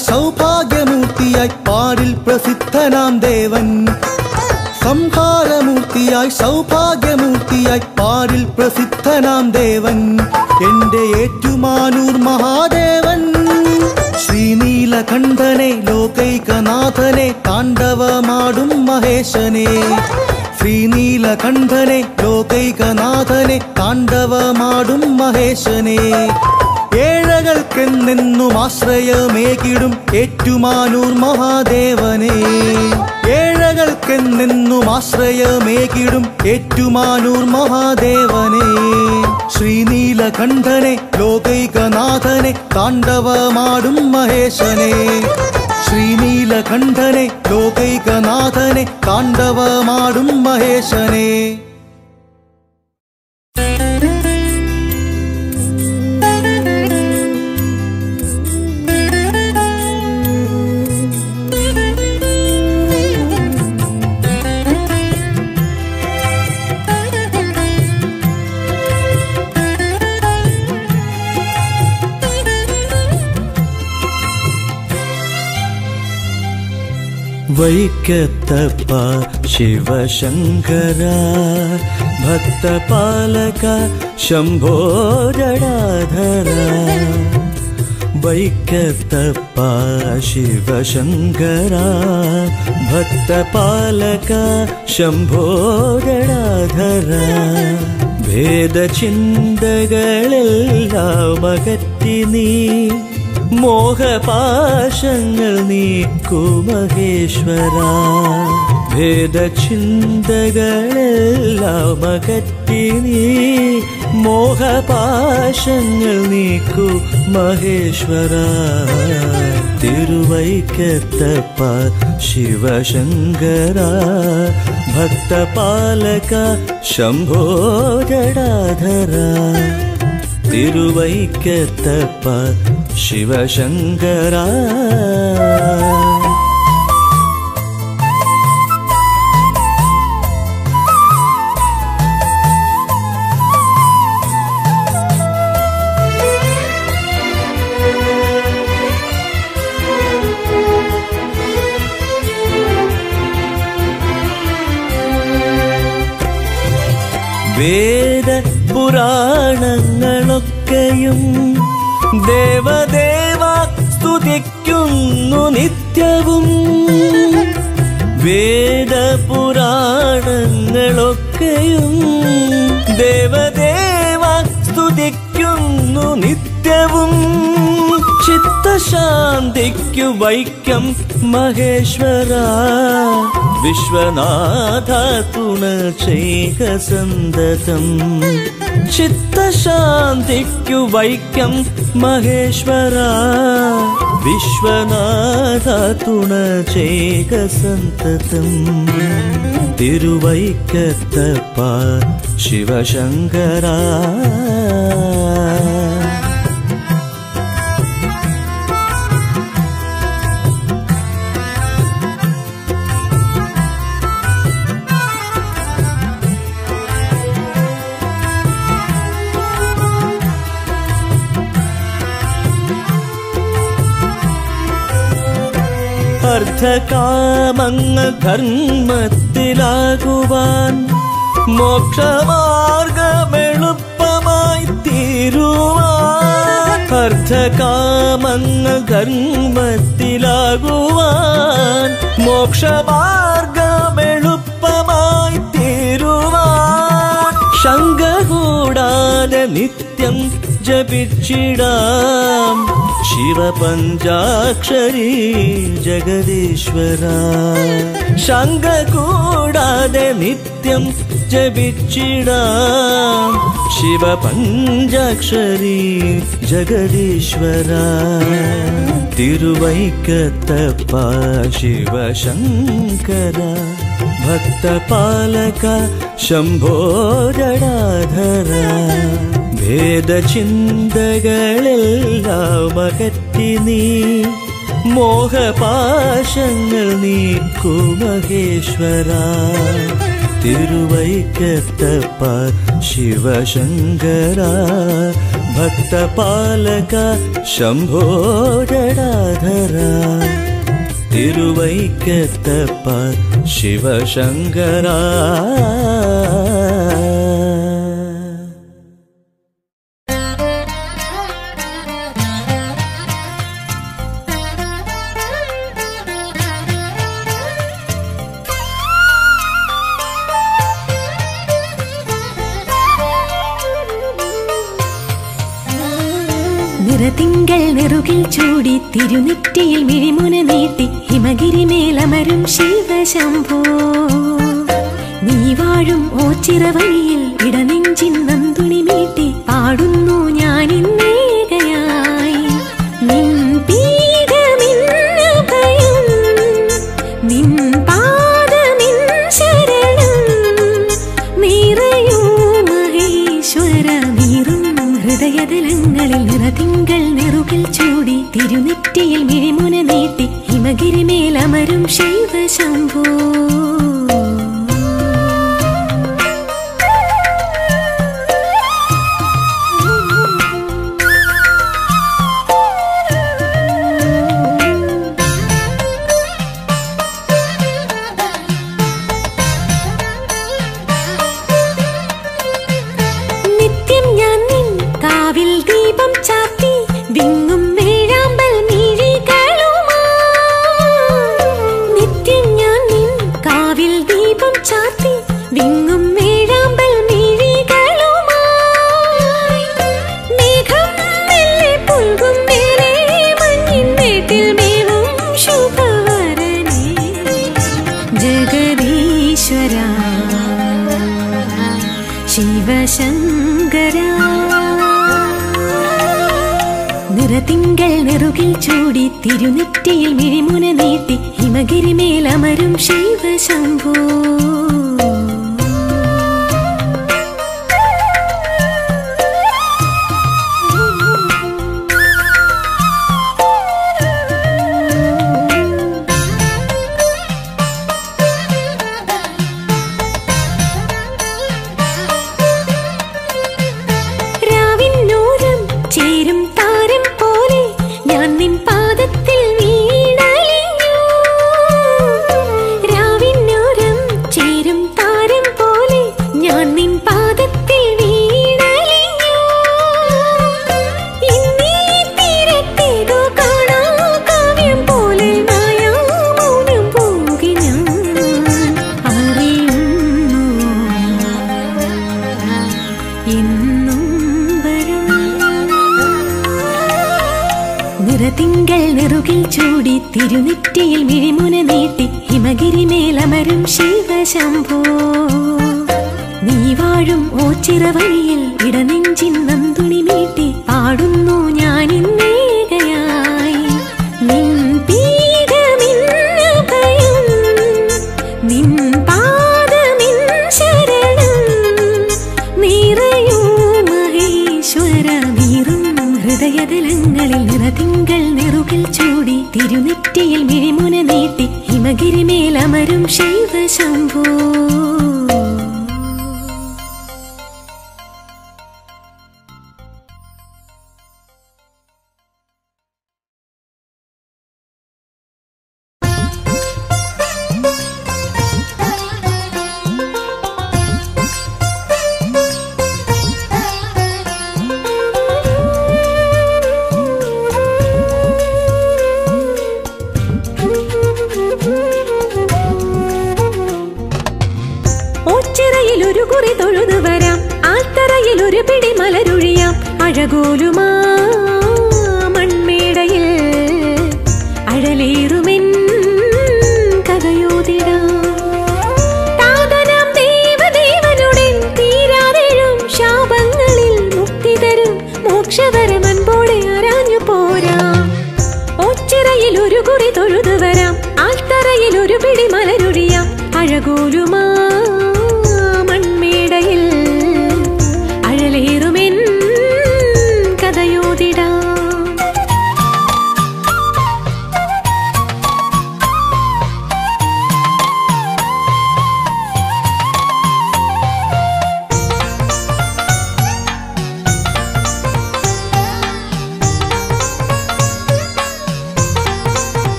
സൗഭാഗ്യമൂർത്തിയായി പാരിൽ പ്രസിദ്ധനാം ദേവൻ സംഹാരമൂർത്തിയായി സൗഭാഗ്യമൂർത്തിയായി പാരിൽ പ്രസിദ്ധനാം ദേവൻ എന്റെ ഏറ്റുമാനൂർ മഹാദേവൻ ശ്രീനീലകണ്ഠനെ ലോകൈകനാഥനെ താണ്ഡവമാടും മഹേശനെ ശ്രീനീലകണ്ഠനെ ലോകൈകനാഥനെ താണ്ഡവമാടും മഹേശനെ ഏഴകൾക്കെന്നെന്നും ആശ്രയമേകിടും ഏറ്റുമാനൂർ മഹാദേവനെ ഏഴകൾക്കെന്നെന്നും ആശ്രയമേകിടും ഏറ്റുമാനൂർ മഹാദേവനെ ശ്രീനീലകണ്ഠനെ ലോകൈകനാഥനെ താണ്ഡവമാടും മഹേശനെ ശ്രീനീലകണ്ഠനെ ലോകൈകനാഥനെ താണ്ഡവമാടും മഹേശനെ വൈക്കത്തപ്പ ശിവശങ്കര ഭക്തപാലക ശംഭോ ജടാധര വൈക്കത്തപ്പ ശിവശങ്കര ഭക്തപാലക ശംഭോ ജടാധര ഭേദചിന്തകളെല്ലാം അകറ്റി നീ മോഹപാശങ്ങൾ നീക്കു മഹേശ്വര ഭേദചിന്തകളെല്ലാം അകറ്റി നീ മോഹപാശങ്ങൾ നീക്കു മഹേശ്വര തിരുവൈക്കത്തപ്പ ശിവശങ്കര ഭക്തപാലക ശംഭോ ജടാധര തിരുവൈക്കത്തപ്പ ശിവശങ്കര വേദ പുരാണങ്ങളൊക്കെയും ദേവദേവ സ്തുതിക്കുന്നു നിത്യവും വേദ പുരാണങ്ങളൊക്കെയും ദേവദേവ സ്തുതിക്കുന്നു നിത്യവും ചിത്തശാന്തിക്കു വൈക്കം മഹേശ്വര വിശ്വനാഥ തുണ ചെയ്ക സന്തതം ചിത്തശാന്തിക്കു വൈക്കം മഹേശ്വര വിശ്വനാഥ തുണ ചെയ്ക സന്തതം തിരുവൈക്കത്തപ്പ ശിവശങ്കര അർത്ഥകാമങ്ങൾ ധർമ്മത്തിലാകുവാൻ മോക്ഷമാർഗമെളുപ്പമായി തീരുവാൻ അർത്ഥകാമങ്ങൾ ധർമ്മത്തിലാകുവാൻ മോക്ഷമാർഗമെളുപ്പമായി തീരുവാൻ ശങ്ക കൂടാതെ നിത്യം ജപിച്ചിടാം ശിവപഞ്ചാക്ഷരി ജഗദീശ്വര ശങ്ക കൂടാതെ നിത്യം ജപിച്ചിടാം ശിവപഞ്ചാക്ഷരി ജഗദീശ്വര തിരുവൈക്കത്തപ്പ ശിവശങ്കര ഭക്തപാലക ശംഭോ ജടാധര ഭേദചിന്തകളെല്ലാം അകറ്റി നീ മോഹപാശങ്ങൾ നീക്കു മഹേശ്വര തിരുവൈക്കത്തപ്പ ശിവശങ്കര ഭക്തപാലക ശംഭോ ജടാധര തിരുവൈക്കത്തപ്പ ശിവശങ്കര നിറതിങ്കൾ നെറുകിൽ ചൂടി തിരുനെറ്റിയിൽ മിഴിമുന നീട്ടി ഹിമഗിരി മേലമരും ശിവശംഭോ നീ വാഴും ഓച്ചിറ വഴിയിൽ ഇടനെഞ്ചിൻ നന്തുണി മീട്ടി പാടുന്നു ഞാൻ ഇന്നേകയായി നിൻ പീഠമിന്ന് ഭയം നിൻ പാദമിൻ ശരണം നിറയൂ മഹേശ്വര നീറും ഹൃദയതലങ്ങളിൽ നിറതിങ്കൾ നെറുകിൽ ചൂടി തിരുനെറ്റിയിൽ മിഴിമുന നീട്ടി ഹിമഗിരി മേലമരും ശൈവശംഭോ നിത്യം ഞാൻ നിൻ കാവിൽ ദീപം ചാത്തി വിങ്ങും വേഴാമ്പൽ മിഴികളുമാ നിത്യം ഞാൻ നിൻ കാവിൽ ദീപം ചാത്തി വിങ്ങും വേഴാമ്പൽ മിഴികളുമായി മേഘം മെല്ലെ പുൽകും മേലെ മഞ്ഞിൻ മേട്ടിൽ മേവും ശുഭവരനേ ജഗദീശ്വര ശിവശങ്കര നിറതിങ്കൾ നെറുകിൽ ചൂടി തിരുനെറ്റിയിൽ മിഴിമുന നീട്ടി ഹിമഗിരി മേലമരും ശിവശംഭോ രാവിന്നൂരം ചേരും താരം പോലെ ഞാൻ നിൻ പാദത്തിൽ വീണലിഞ്ഞു രാവിന്നൂരം ചേരും താരം പോലെ ഞാൻ നിൻ പാദത്തിൽ വീണലിഞ്ഞു ഇന്നീ തീരത്തേതോ കാണാ കാവ്യം പോലെ മായാമൗനം പോകി ഞാൻ അറിയുന്നു എന്നും വരും നിറതിങ്കൾ നെറുകിൽ ചൂടി തിരുനെറ്റിയിൽ മിഴിമുന നീട്ടി ഹിമഗിരി മേലമരും ശിവശംഭോ നീ വാഴും ഓച്ചിറ വഴിയിൽ ഇടനെഞ്ചിൻ നന്തുണി മീട്ടി പാടുന്നു ഞാൻ ഇന്നേകയായി നിൻ പീഠമിന്ന് ഭയം നിൻ പാദമിൻ ശരണം നിറയൂ മഹേശ്വര നീറും ഹൃദയതലങ്ങളിൽ നിറതിങ്കൾ നെറുകിൽ ചൂടി തിരുനെറ്റിയിൽ മിഴിമുന നീട്ടി ഹിമഗിരി മേലമരും ശൈവശംഭോ ഓച്ചിറയിൽ ഒരു കുറി തൊഴുതു വരാം ആൽത്തറയിൽ ഒരു പിടി മലരൊഴിയാം അഴകോലുമാ മൺമേടയിൽ അഴലേറുമെൻ കഥയോതിടാം താതനാം ദേവദേവനുടെ തീരാതെഴും ശാപങ്ങളിൽ മുക്തി തരും മോക്ഷവരമൻപോടെ ആരാഞ്ഞു പോരാം ഒച്ചിറയിൽ ഒരു കുറി തൊഴുതു വരാം ആൽത്തറയിൽ ഒരു പിടി മലരൊഴിയാം അഴകോലുമാ മൺമേടയിൽ അഴലേറുമെൻ കഥയോതിടാം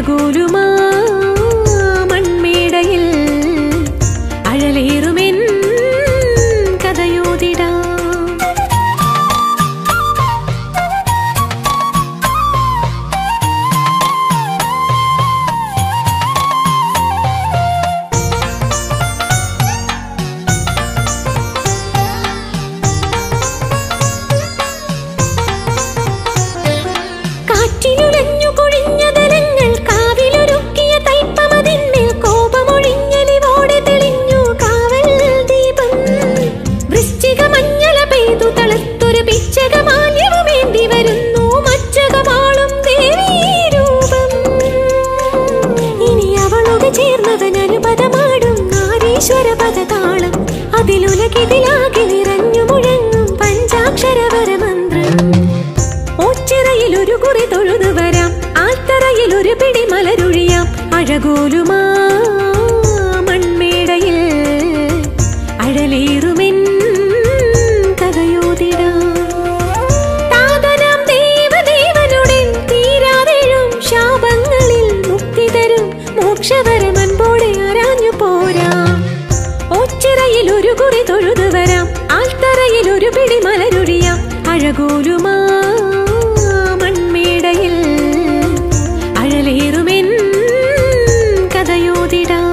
അഴകോലുമാ മൺമേടയിൽ അഴലേറുമെൻ കഥയോതിടാം കാറ്റിനുലഞ്ഞു കൊഴിഞ്ഞ ദലങ്ങൾ കാവിലൊരുക്കിയ തൈപ്പമതിന്മേൽ കോപമൊഴിഞ്ഞലിവോടെ തെളിഞ്ഞു കാവൽ ദീപം വൃശ്ചിക മഞ്ഞള പെയ്തു തളർത്തൊരു പിച്ചകമാല്യവുമേന്തി വരുന്നു മച്ചകമാളും ദേവീരൂപം ഇനി അവളോട് ചേർന്നവൻ അനുപദമാടും നാരീശ്വര പദതാളം അതിലുലകിതിലാകെ നിറഞ്ഞു മുഴങ്ങും പഞ്ചാക്ഷരവര മന്ത്രം ഓച്ചിറയിൽ ഒരു കുറി തൊഴുതു വരാം ആൽത്തറയിൽ ഒരു പിടി മലരൊഴിയാം അഴകോലുമാ മൺമേടയിൽ അഴലേറുമെൻ കഥയോതിടാം താതനാം ദേവദേവനുടൻ തീരാതെഴും ശാപങ്ങളിൽ മുക്തി തരും മോക്ഷവരമൻപോടെ ആരാഞ്ഞു പോരാം ഓച്ചിറയിൽ ഒരു കുറി തൊഴുതു വരാം ആൽത്തറയിൽ ഒരു പിടി മലരൊഴിയാം അഴകോലുമാ മൺമേടയിൽ അഴലേറുമെൻ കഥയോതിടാം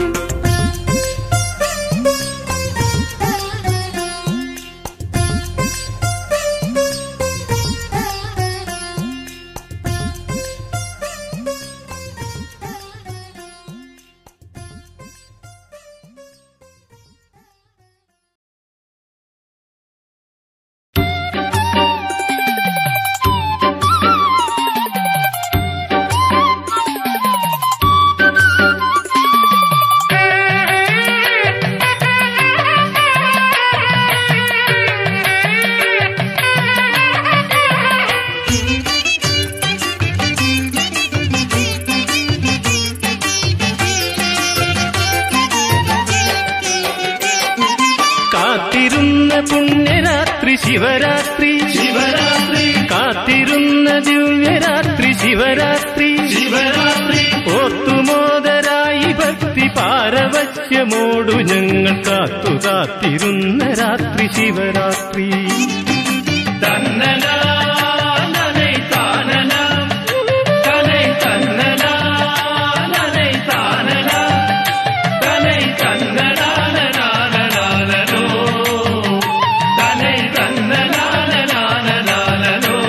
കാത്തിരുന്ന പുണ്യരാത്രി ശിവരാത്രി ശിവരാത്രി കാത്തിരുന്ന ദിവ്യരാത്രി ശിവരാത്രി ശിവരാത്രി ഓർത്തുമോദരായി ഭക്തി പാരവശ്യമോടു ഞങ്ങൾ കാത്തു കാത്തിരുന്ന രാത്രി ശിവരാത്രി തന്നലാ നനൈ താനലാ തനൈ തന്നലാ നനൈ താനലാ തനൈ തന്നലാലലാലലാലലോ തനൈ തന്നലാലലാലലാലലോ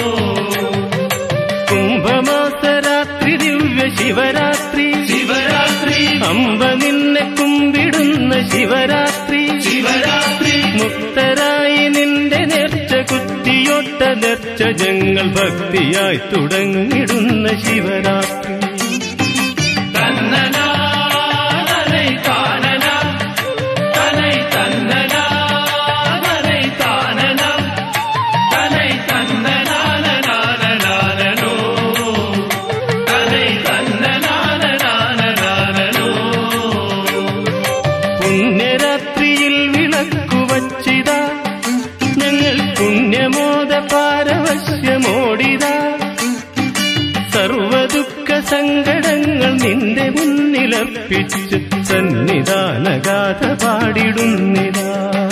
കുംഭമാസരാത്രി ദിവ്യ ശിവരാത്രി ശിവരാത്രി അമ്പ നിന്നെ കുമ്പിടുന്ന ശിവരാത്രി ശിവരാത്രി മുക്തരായി നിന്റെ നേർച്ച കുത്തിയൊട്ട നേർച്ച ഞങ്ങൾ ഭക്തിയായി തുടങ്ങിടുന്ന ശിവരാത്രി തന്നലാ നനൈ താനലാ തനൈ തന്നലാ നനൈ താനലാ തനൈ തന്നലാലലാലലാലലോ തനൈ തന്നലാലലാലലാലലോ പുണ്യരാത്രിയിൽ വിളക്കു വച്ചിതാ ഞങ്ങൾ പുണ്യമോദ പാരവശ്യമോടിതാ സർവദുഃഖ സങ്കടങ്ങൾ നിന്റെ മുന്നിലർപ്പിച്ച് സന്നിധാനഗാഥ പാടിടുന്നിതാ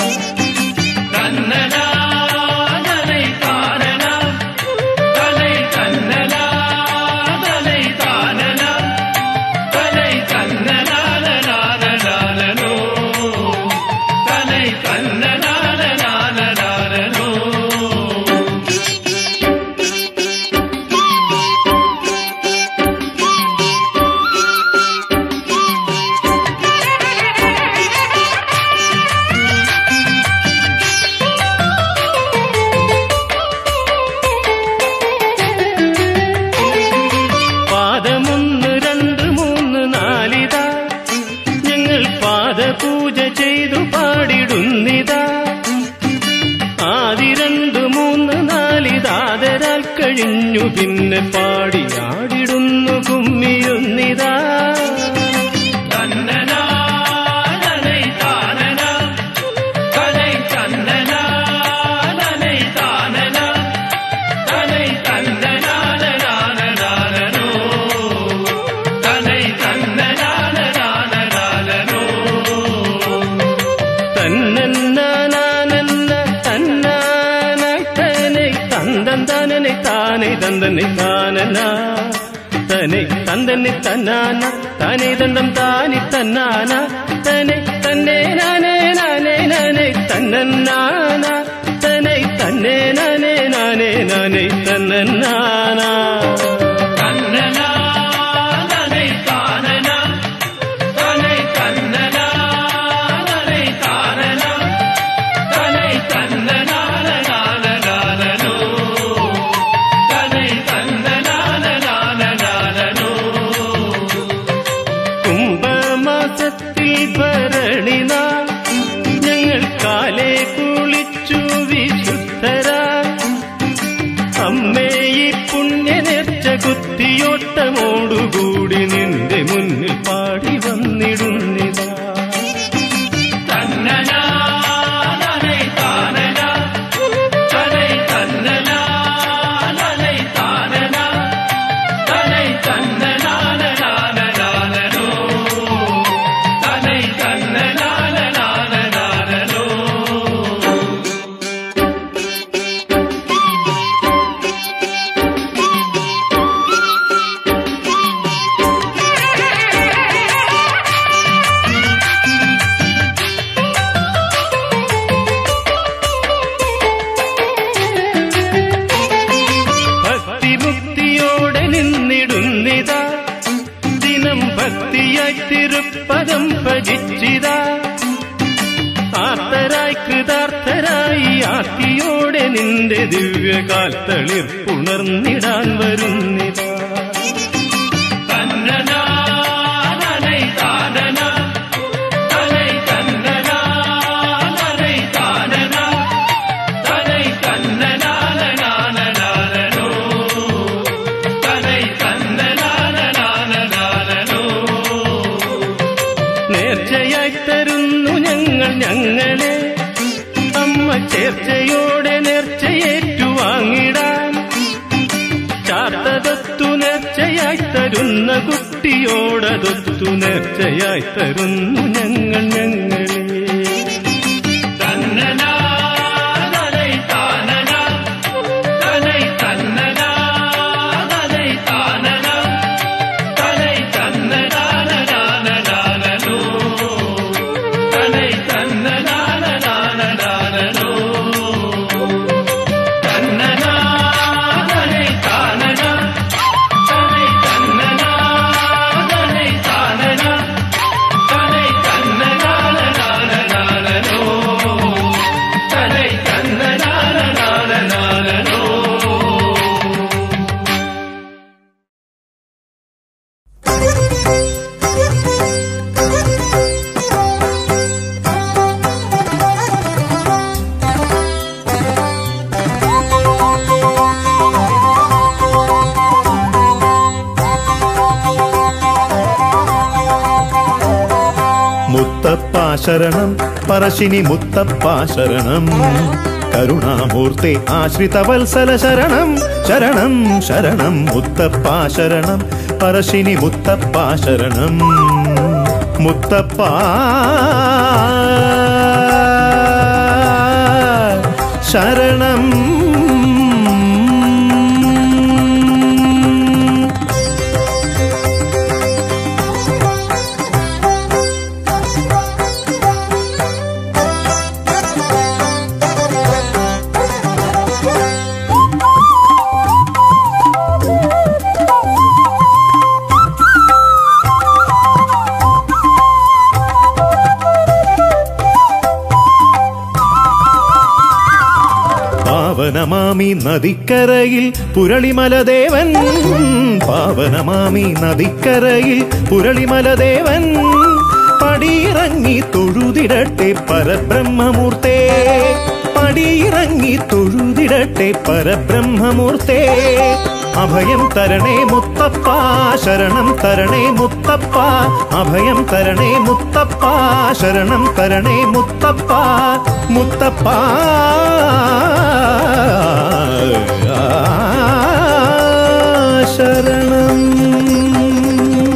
തന്നലാ നനൈ താനലാ തനൈ തന്നലാ നനൈ താനലാ തനൈ തന്നലാലലാലലാലലോ തനൈ തന്നലാലലാലലാലലോ പാദമൊന്ന് രണ്ട് മൂന്ന് നാലിതാ ഞങ്ങൾ പാദപൂജ ചെയ്തു പാടിടുന്നിതാ ആദി രണ്ട് മൂന്ന് നാലിതാതരാൽ കഴിഞ്ഞു പിന്നെ പാടിയാടിടുന്നു കുമ്മിയൊന്നിതാ തന്നലാ നനൈ താനലാ തനൈ തന്നലാ നനൈ താനലാ തനൈ തന്നലാലലാലലാലലോ തന്തന്നെ താനന തനെ തന്തന്നെ തന്നാന താനേ തന്തം താനി തന്നാന തനെ തന്നെ നാനേ നാനേ നാനേ തന്നന്നാന തനെ തന്നെ നാനേ നാനേ നാനേ തന്നന്നാന തന്നനാ നനൈ താനന തനൈ തന്നനാ നനൈ താനന തനൈ തന്നനാനനാനനാനനോ തനൈ തന്നനാനനാനനാനനോ കുംഭമാസത്തിൽ ഭരണിന ഞങ്ങൾ കാലെ കുളിച്ചു വിശുദ്ധരാ അമ്മേ ഈ പുണ്യ നേർച്ച കുത്തിയോട്ടമോടുകൂടി നിന്റെ മുന്നിൽ പാടി വന്നിടുന്നിതാ തന്നനാ നനൈ താനനാ തനൈ തന്നനാ നനൈ താനനാ തനൈ തന്നനാനനാനനാനനോ തനൈ തന്നനാനനാനനാനനോ ഭക്തിമുക്തിയോടെ നിന്നിടുന്നിതാ ദിനം ഭക്തിയായി തിരുപ്പദം ഭജിച്ചിതാ ആർത്തരായി കൃതാർത്ഥരായി ആർത്തിയോടെ നിന്റെ ദിവ്യകാൽ തളിർപ്പുണർന്നിടാൻ വരുന്നിതാ തന്നനാ നനൈ താനനാ തനൈ തന്നനാ നനൈ താനനാ തനൈ തന്നനാനനാനനാനനോ തനൈ തന്നനാനനാനനാനനോ നേർച്ചയായി തരുന്നു ഞങ്ങൾ ഞങ്ങളെ അമ്മ ചേർച്ചയോടെ നേർച്ചയേറ്റുവാങ്ങിടാൻ ചാത്തതൊത്തു നേർച്ചയായി തരുന്ന കുട്ടിയോടതൊത്തു നേർച്ചയായി തരുന്നു ഞങ്ങൾ ഞങ്ങളെ തന്നനാ നനൈ താനനാ തനൈ തന്നനാ നനൈ താനനാ തനൈ തന്നനാനനാനനാനനോ തനൈ തന്നനാനനാനനാനനോ തന്നനാ നനൈ താനനാ തനൈ തന്നനാ നനൈ താനനാ തനൈ തന്നനാനനാനനാനനോ തനൈ തന്നനാനനാനനാനനോ മുത്തപ്പ ശരണം പറശ്ശിനി മുത്തപ്പ ശരണം കരുണാമൂർത്തെ ആശ്രിത വത്സല ശരണം ശരണം ശരണം മുത്തപ്പ ശരണം പറശ്ശിനി മുത്തപ്പ ശരണം മുത്തപ്പ ശരണം പാവനമാമി നദിക്കരയിൽ പുരളിമലദേവൻ പാവനമാമി നദിക്കരയിൽ പുരളിമലദേവൻ പടിയിറങ്ങി തൊഴുതിടട്ടെ പരബ്രഹ്മമൂർത്തേ പടിയിറങ്ങി തൊഴുതിടട്ടെ പരബ്രഹ്മമൂർത്തേ അഭയം തരണേ മുത്തപ്പ ശരണം തരണേ മുത്തപ്പ അഭയം തരണേ മുത്തപ്പ ശരണം തരണേ മുത്തപ്പ മുത്തപ്പ ശരണം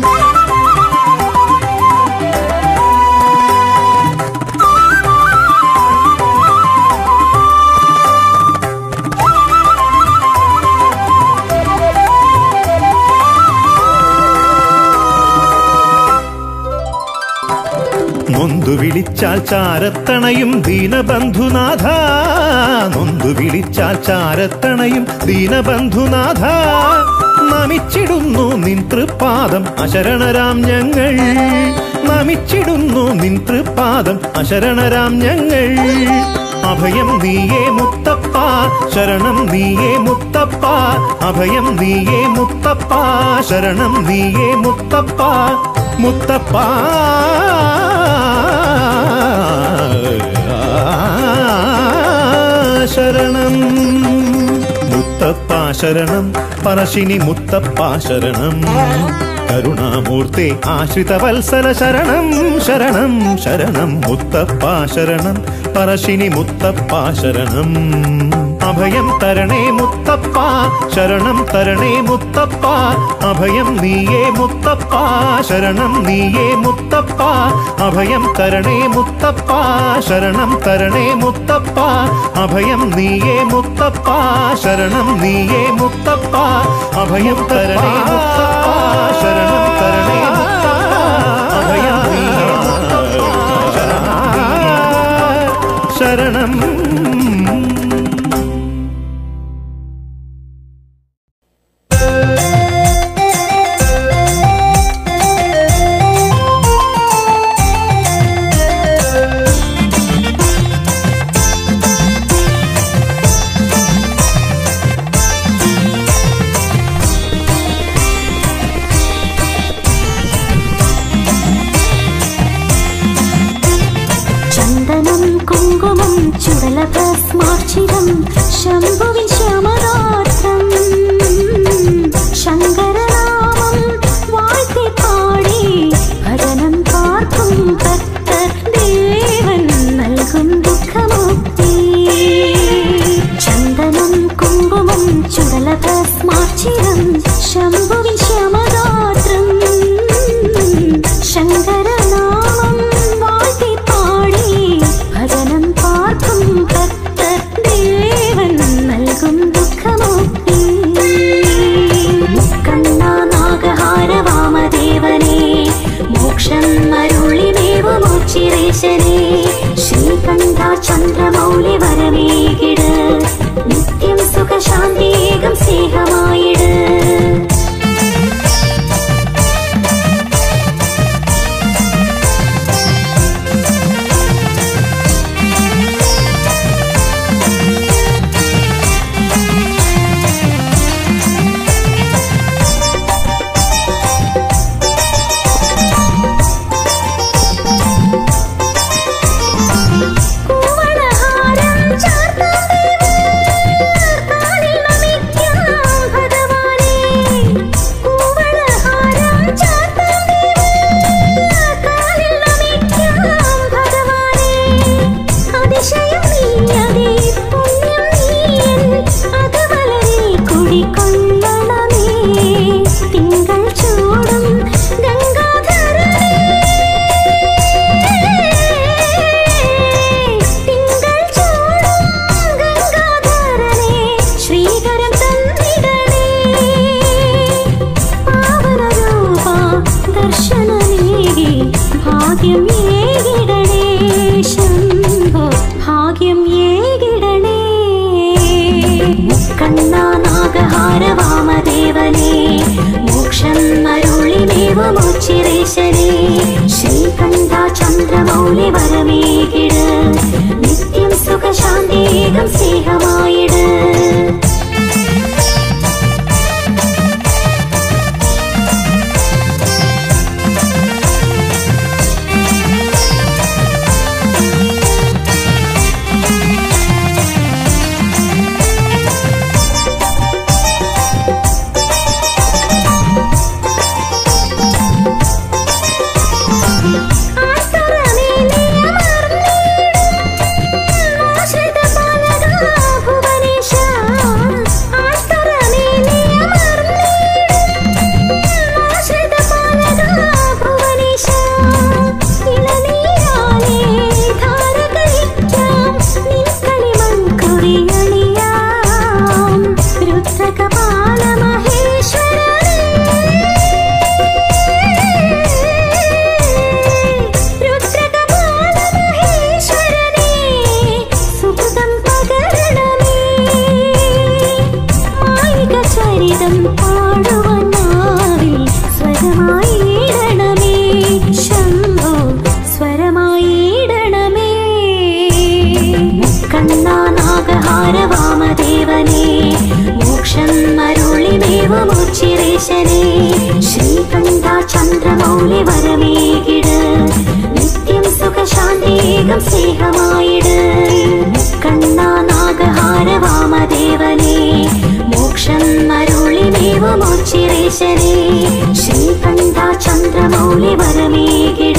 നൊന്തു വിളിച്ചാൽ ചാരത്തണയും ദീനബന്ധുനാഥ നൊന്തു വിളിച്ചാൽ ചാരത്തണയും ദീനബന്ധുനാഥ നമിച്ചിടുന്നു നിൻ തൃപ്പാദം അശരണരാം ഞങ്ങൾ നമിച്ചിടുന്നു നിൻ തൃപ്പാദം അശരണരാം ഞങ്ങൾ അഭയം നീയേ മുത്തപ്പ ശരണം നീയേ മുത്തപ്പ അഭയം നീയേ മുത്തപ്പ ശരണം നീയേ മുത്തപ്പ മുത്തപ്പ ശരണം മുത്തപ്പ ശരണം പറശിനി മുത്തപ്പ ശരണം കരുണാമൂർത്തെ ആശ്രിത വത്സല ശരണം ശരണം ശരണം മുത്തപ്പ ശരണം പറശിനി മുത്തപ്പ ശരണം അഭയം തരണേ മുത്തപ്പ ശരണം തരണേ മുത്തപ്പ അഭയം നീയേ മുത്തപ്പ ശരണം നീയേ മുത്തപ്പ അഭയം തരണേ മുത്തപ്പ ശരണം തരണേ മുത്തപ്പ അഭയം നീയേ മുത്തപ്പ ശരണം നീയേ മുത്തപ്പ അഭയം തരണേ മുത്തപ്പ ശരണം തരണേ മുത്തപ്പ അഭയം നീയേ മുത്തപ്പ ശരണം ചന്ദനം കുങ്കുമം ചുടലഭസ്മാർച്ചിതം ശംഭുവിൻ ശ്യാമരാത്രം ശങ്കരനാമം വാഴ്ത്തി പാടി ഭജനം പാർക്കും ഭക്തർ ദേവൻ നൽകും ദുഃഖമുക്തി ചന്ദനം കുങ്കുമം ചുടലഭസ്മാർച്ചിതം ശംഭുവിൻ ശ്യാമരാത്രം ശങ്കരനാമം വാഴ്ത്തി പാടി ഭജനം പാർക്കും ഭക്തർ ദേവൻ നൽകും ദുഃഖമുക്തി മുക്കണ്ണ നാഗഹാര വാമദേവനെ മോക്ഷം മരുളിമേവുമോച്ചിരേശനെ ശ്രീകണ്ഠ ചന്ദ്രമൗലി വരമേകിട് നിത്യം സുഖശാന്തേകം സ്നേഹമായിട് കൂവളഹാരം ചാർത്താൻ കാലിൽ നമിക്കാം ഭഗവാനേ കൂവളഹാരം ചാർത്താൻ കാലിൽ നമിക്കാം ഭഗവാനേ അതിശയം നീയതേ പുണ്യം നീയൻ അകമലരെ കുടിക്കൊള്ളണമേ തിങ്കൾ ചൂടും ഗംഗാധരനേ തിങ്കൾ ചൂടും ഗംഗാധരനേ ശ്രീകരം തന്നിടണേ പാവനരൂപ ദർശനമേകി ഭാഗ്യം ഏകിടണേ ശംഭോ ഭാഗ്യം ഏകിടണേ മുക്കണ്ണ നാഗഹാര വാമദേവനെ മോക്ഷം മരുളിമേവമോച്ചിരേശനെ ശ്രീകണ്ഠ ചന്ദ്രമൗലി വരമേകിട് നിത്യം സുഖശാന്തേകം സ്നേഹമായിട് ആശ്രമേലിയമർന്നീടും ആശ്രിതപാലകാ ഭുവനേ ചന്ദ്രമൗലി വരമേകിട് നിത്യം സുഖശാന്തേകം സ്നേഹമായിട് കണ്ണ നാഗഹാര വാമദേവനെ മോക്ഷം മരുളിമേവ മോക്ഷിരേശനെ ശ്രീകണ്ഠ ചന്ദ്രമൗലി വരമേകിട്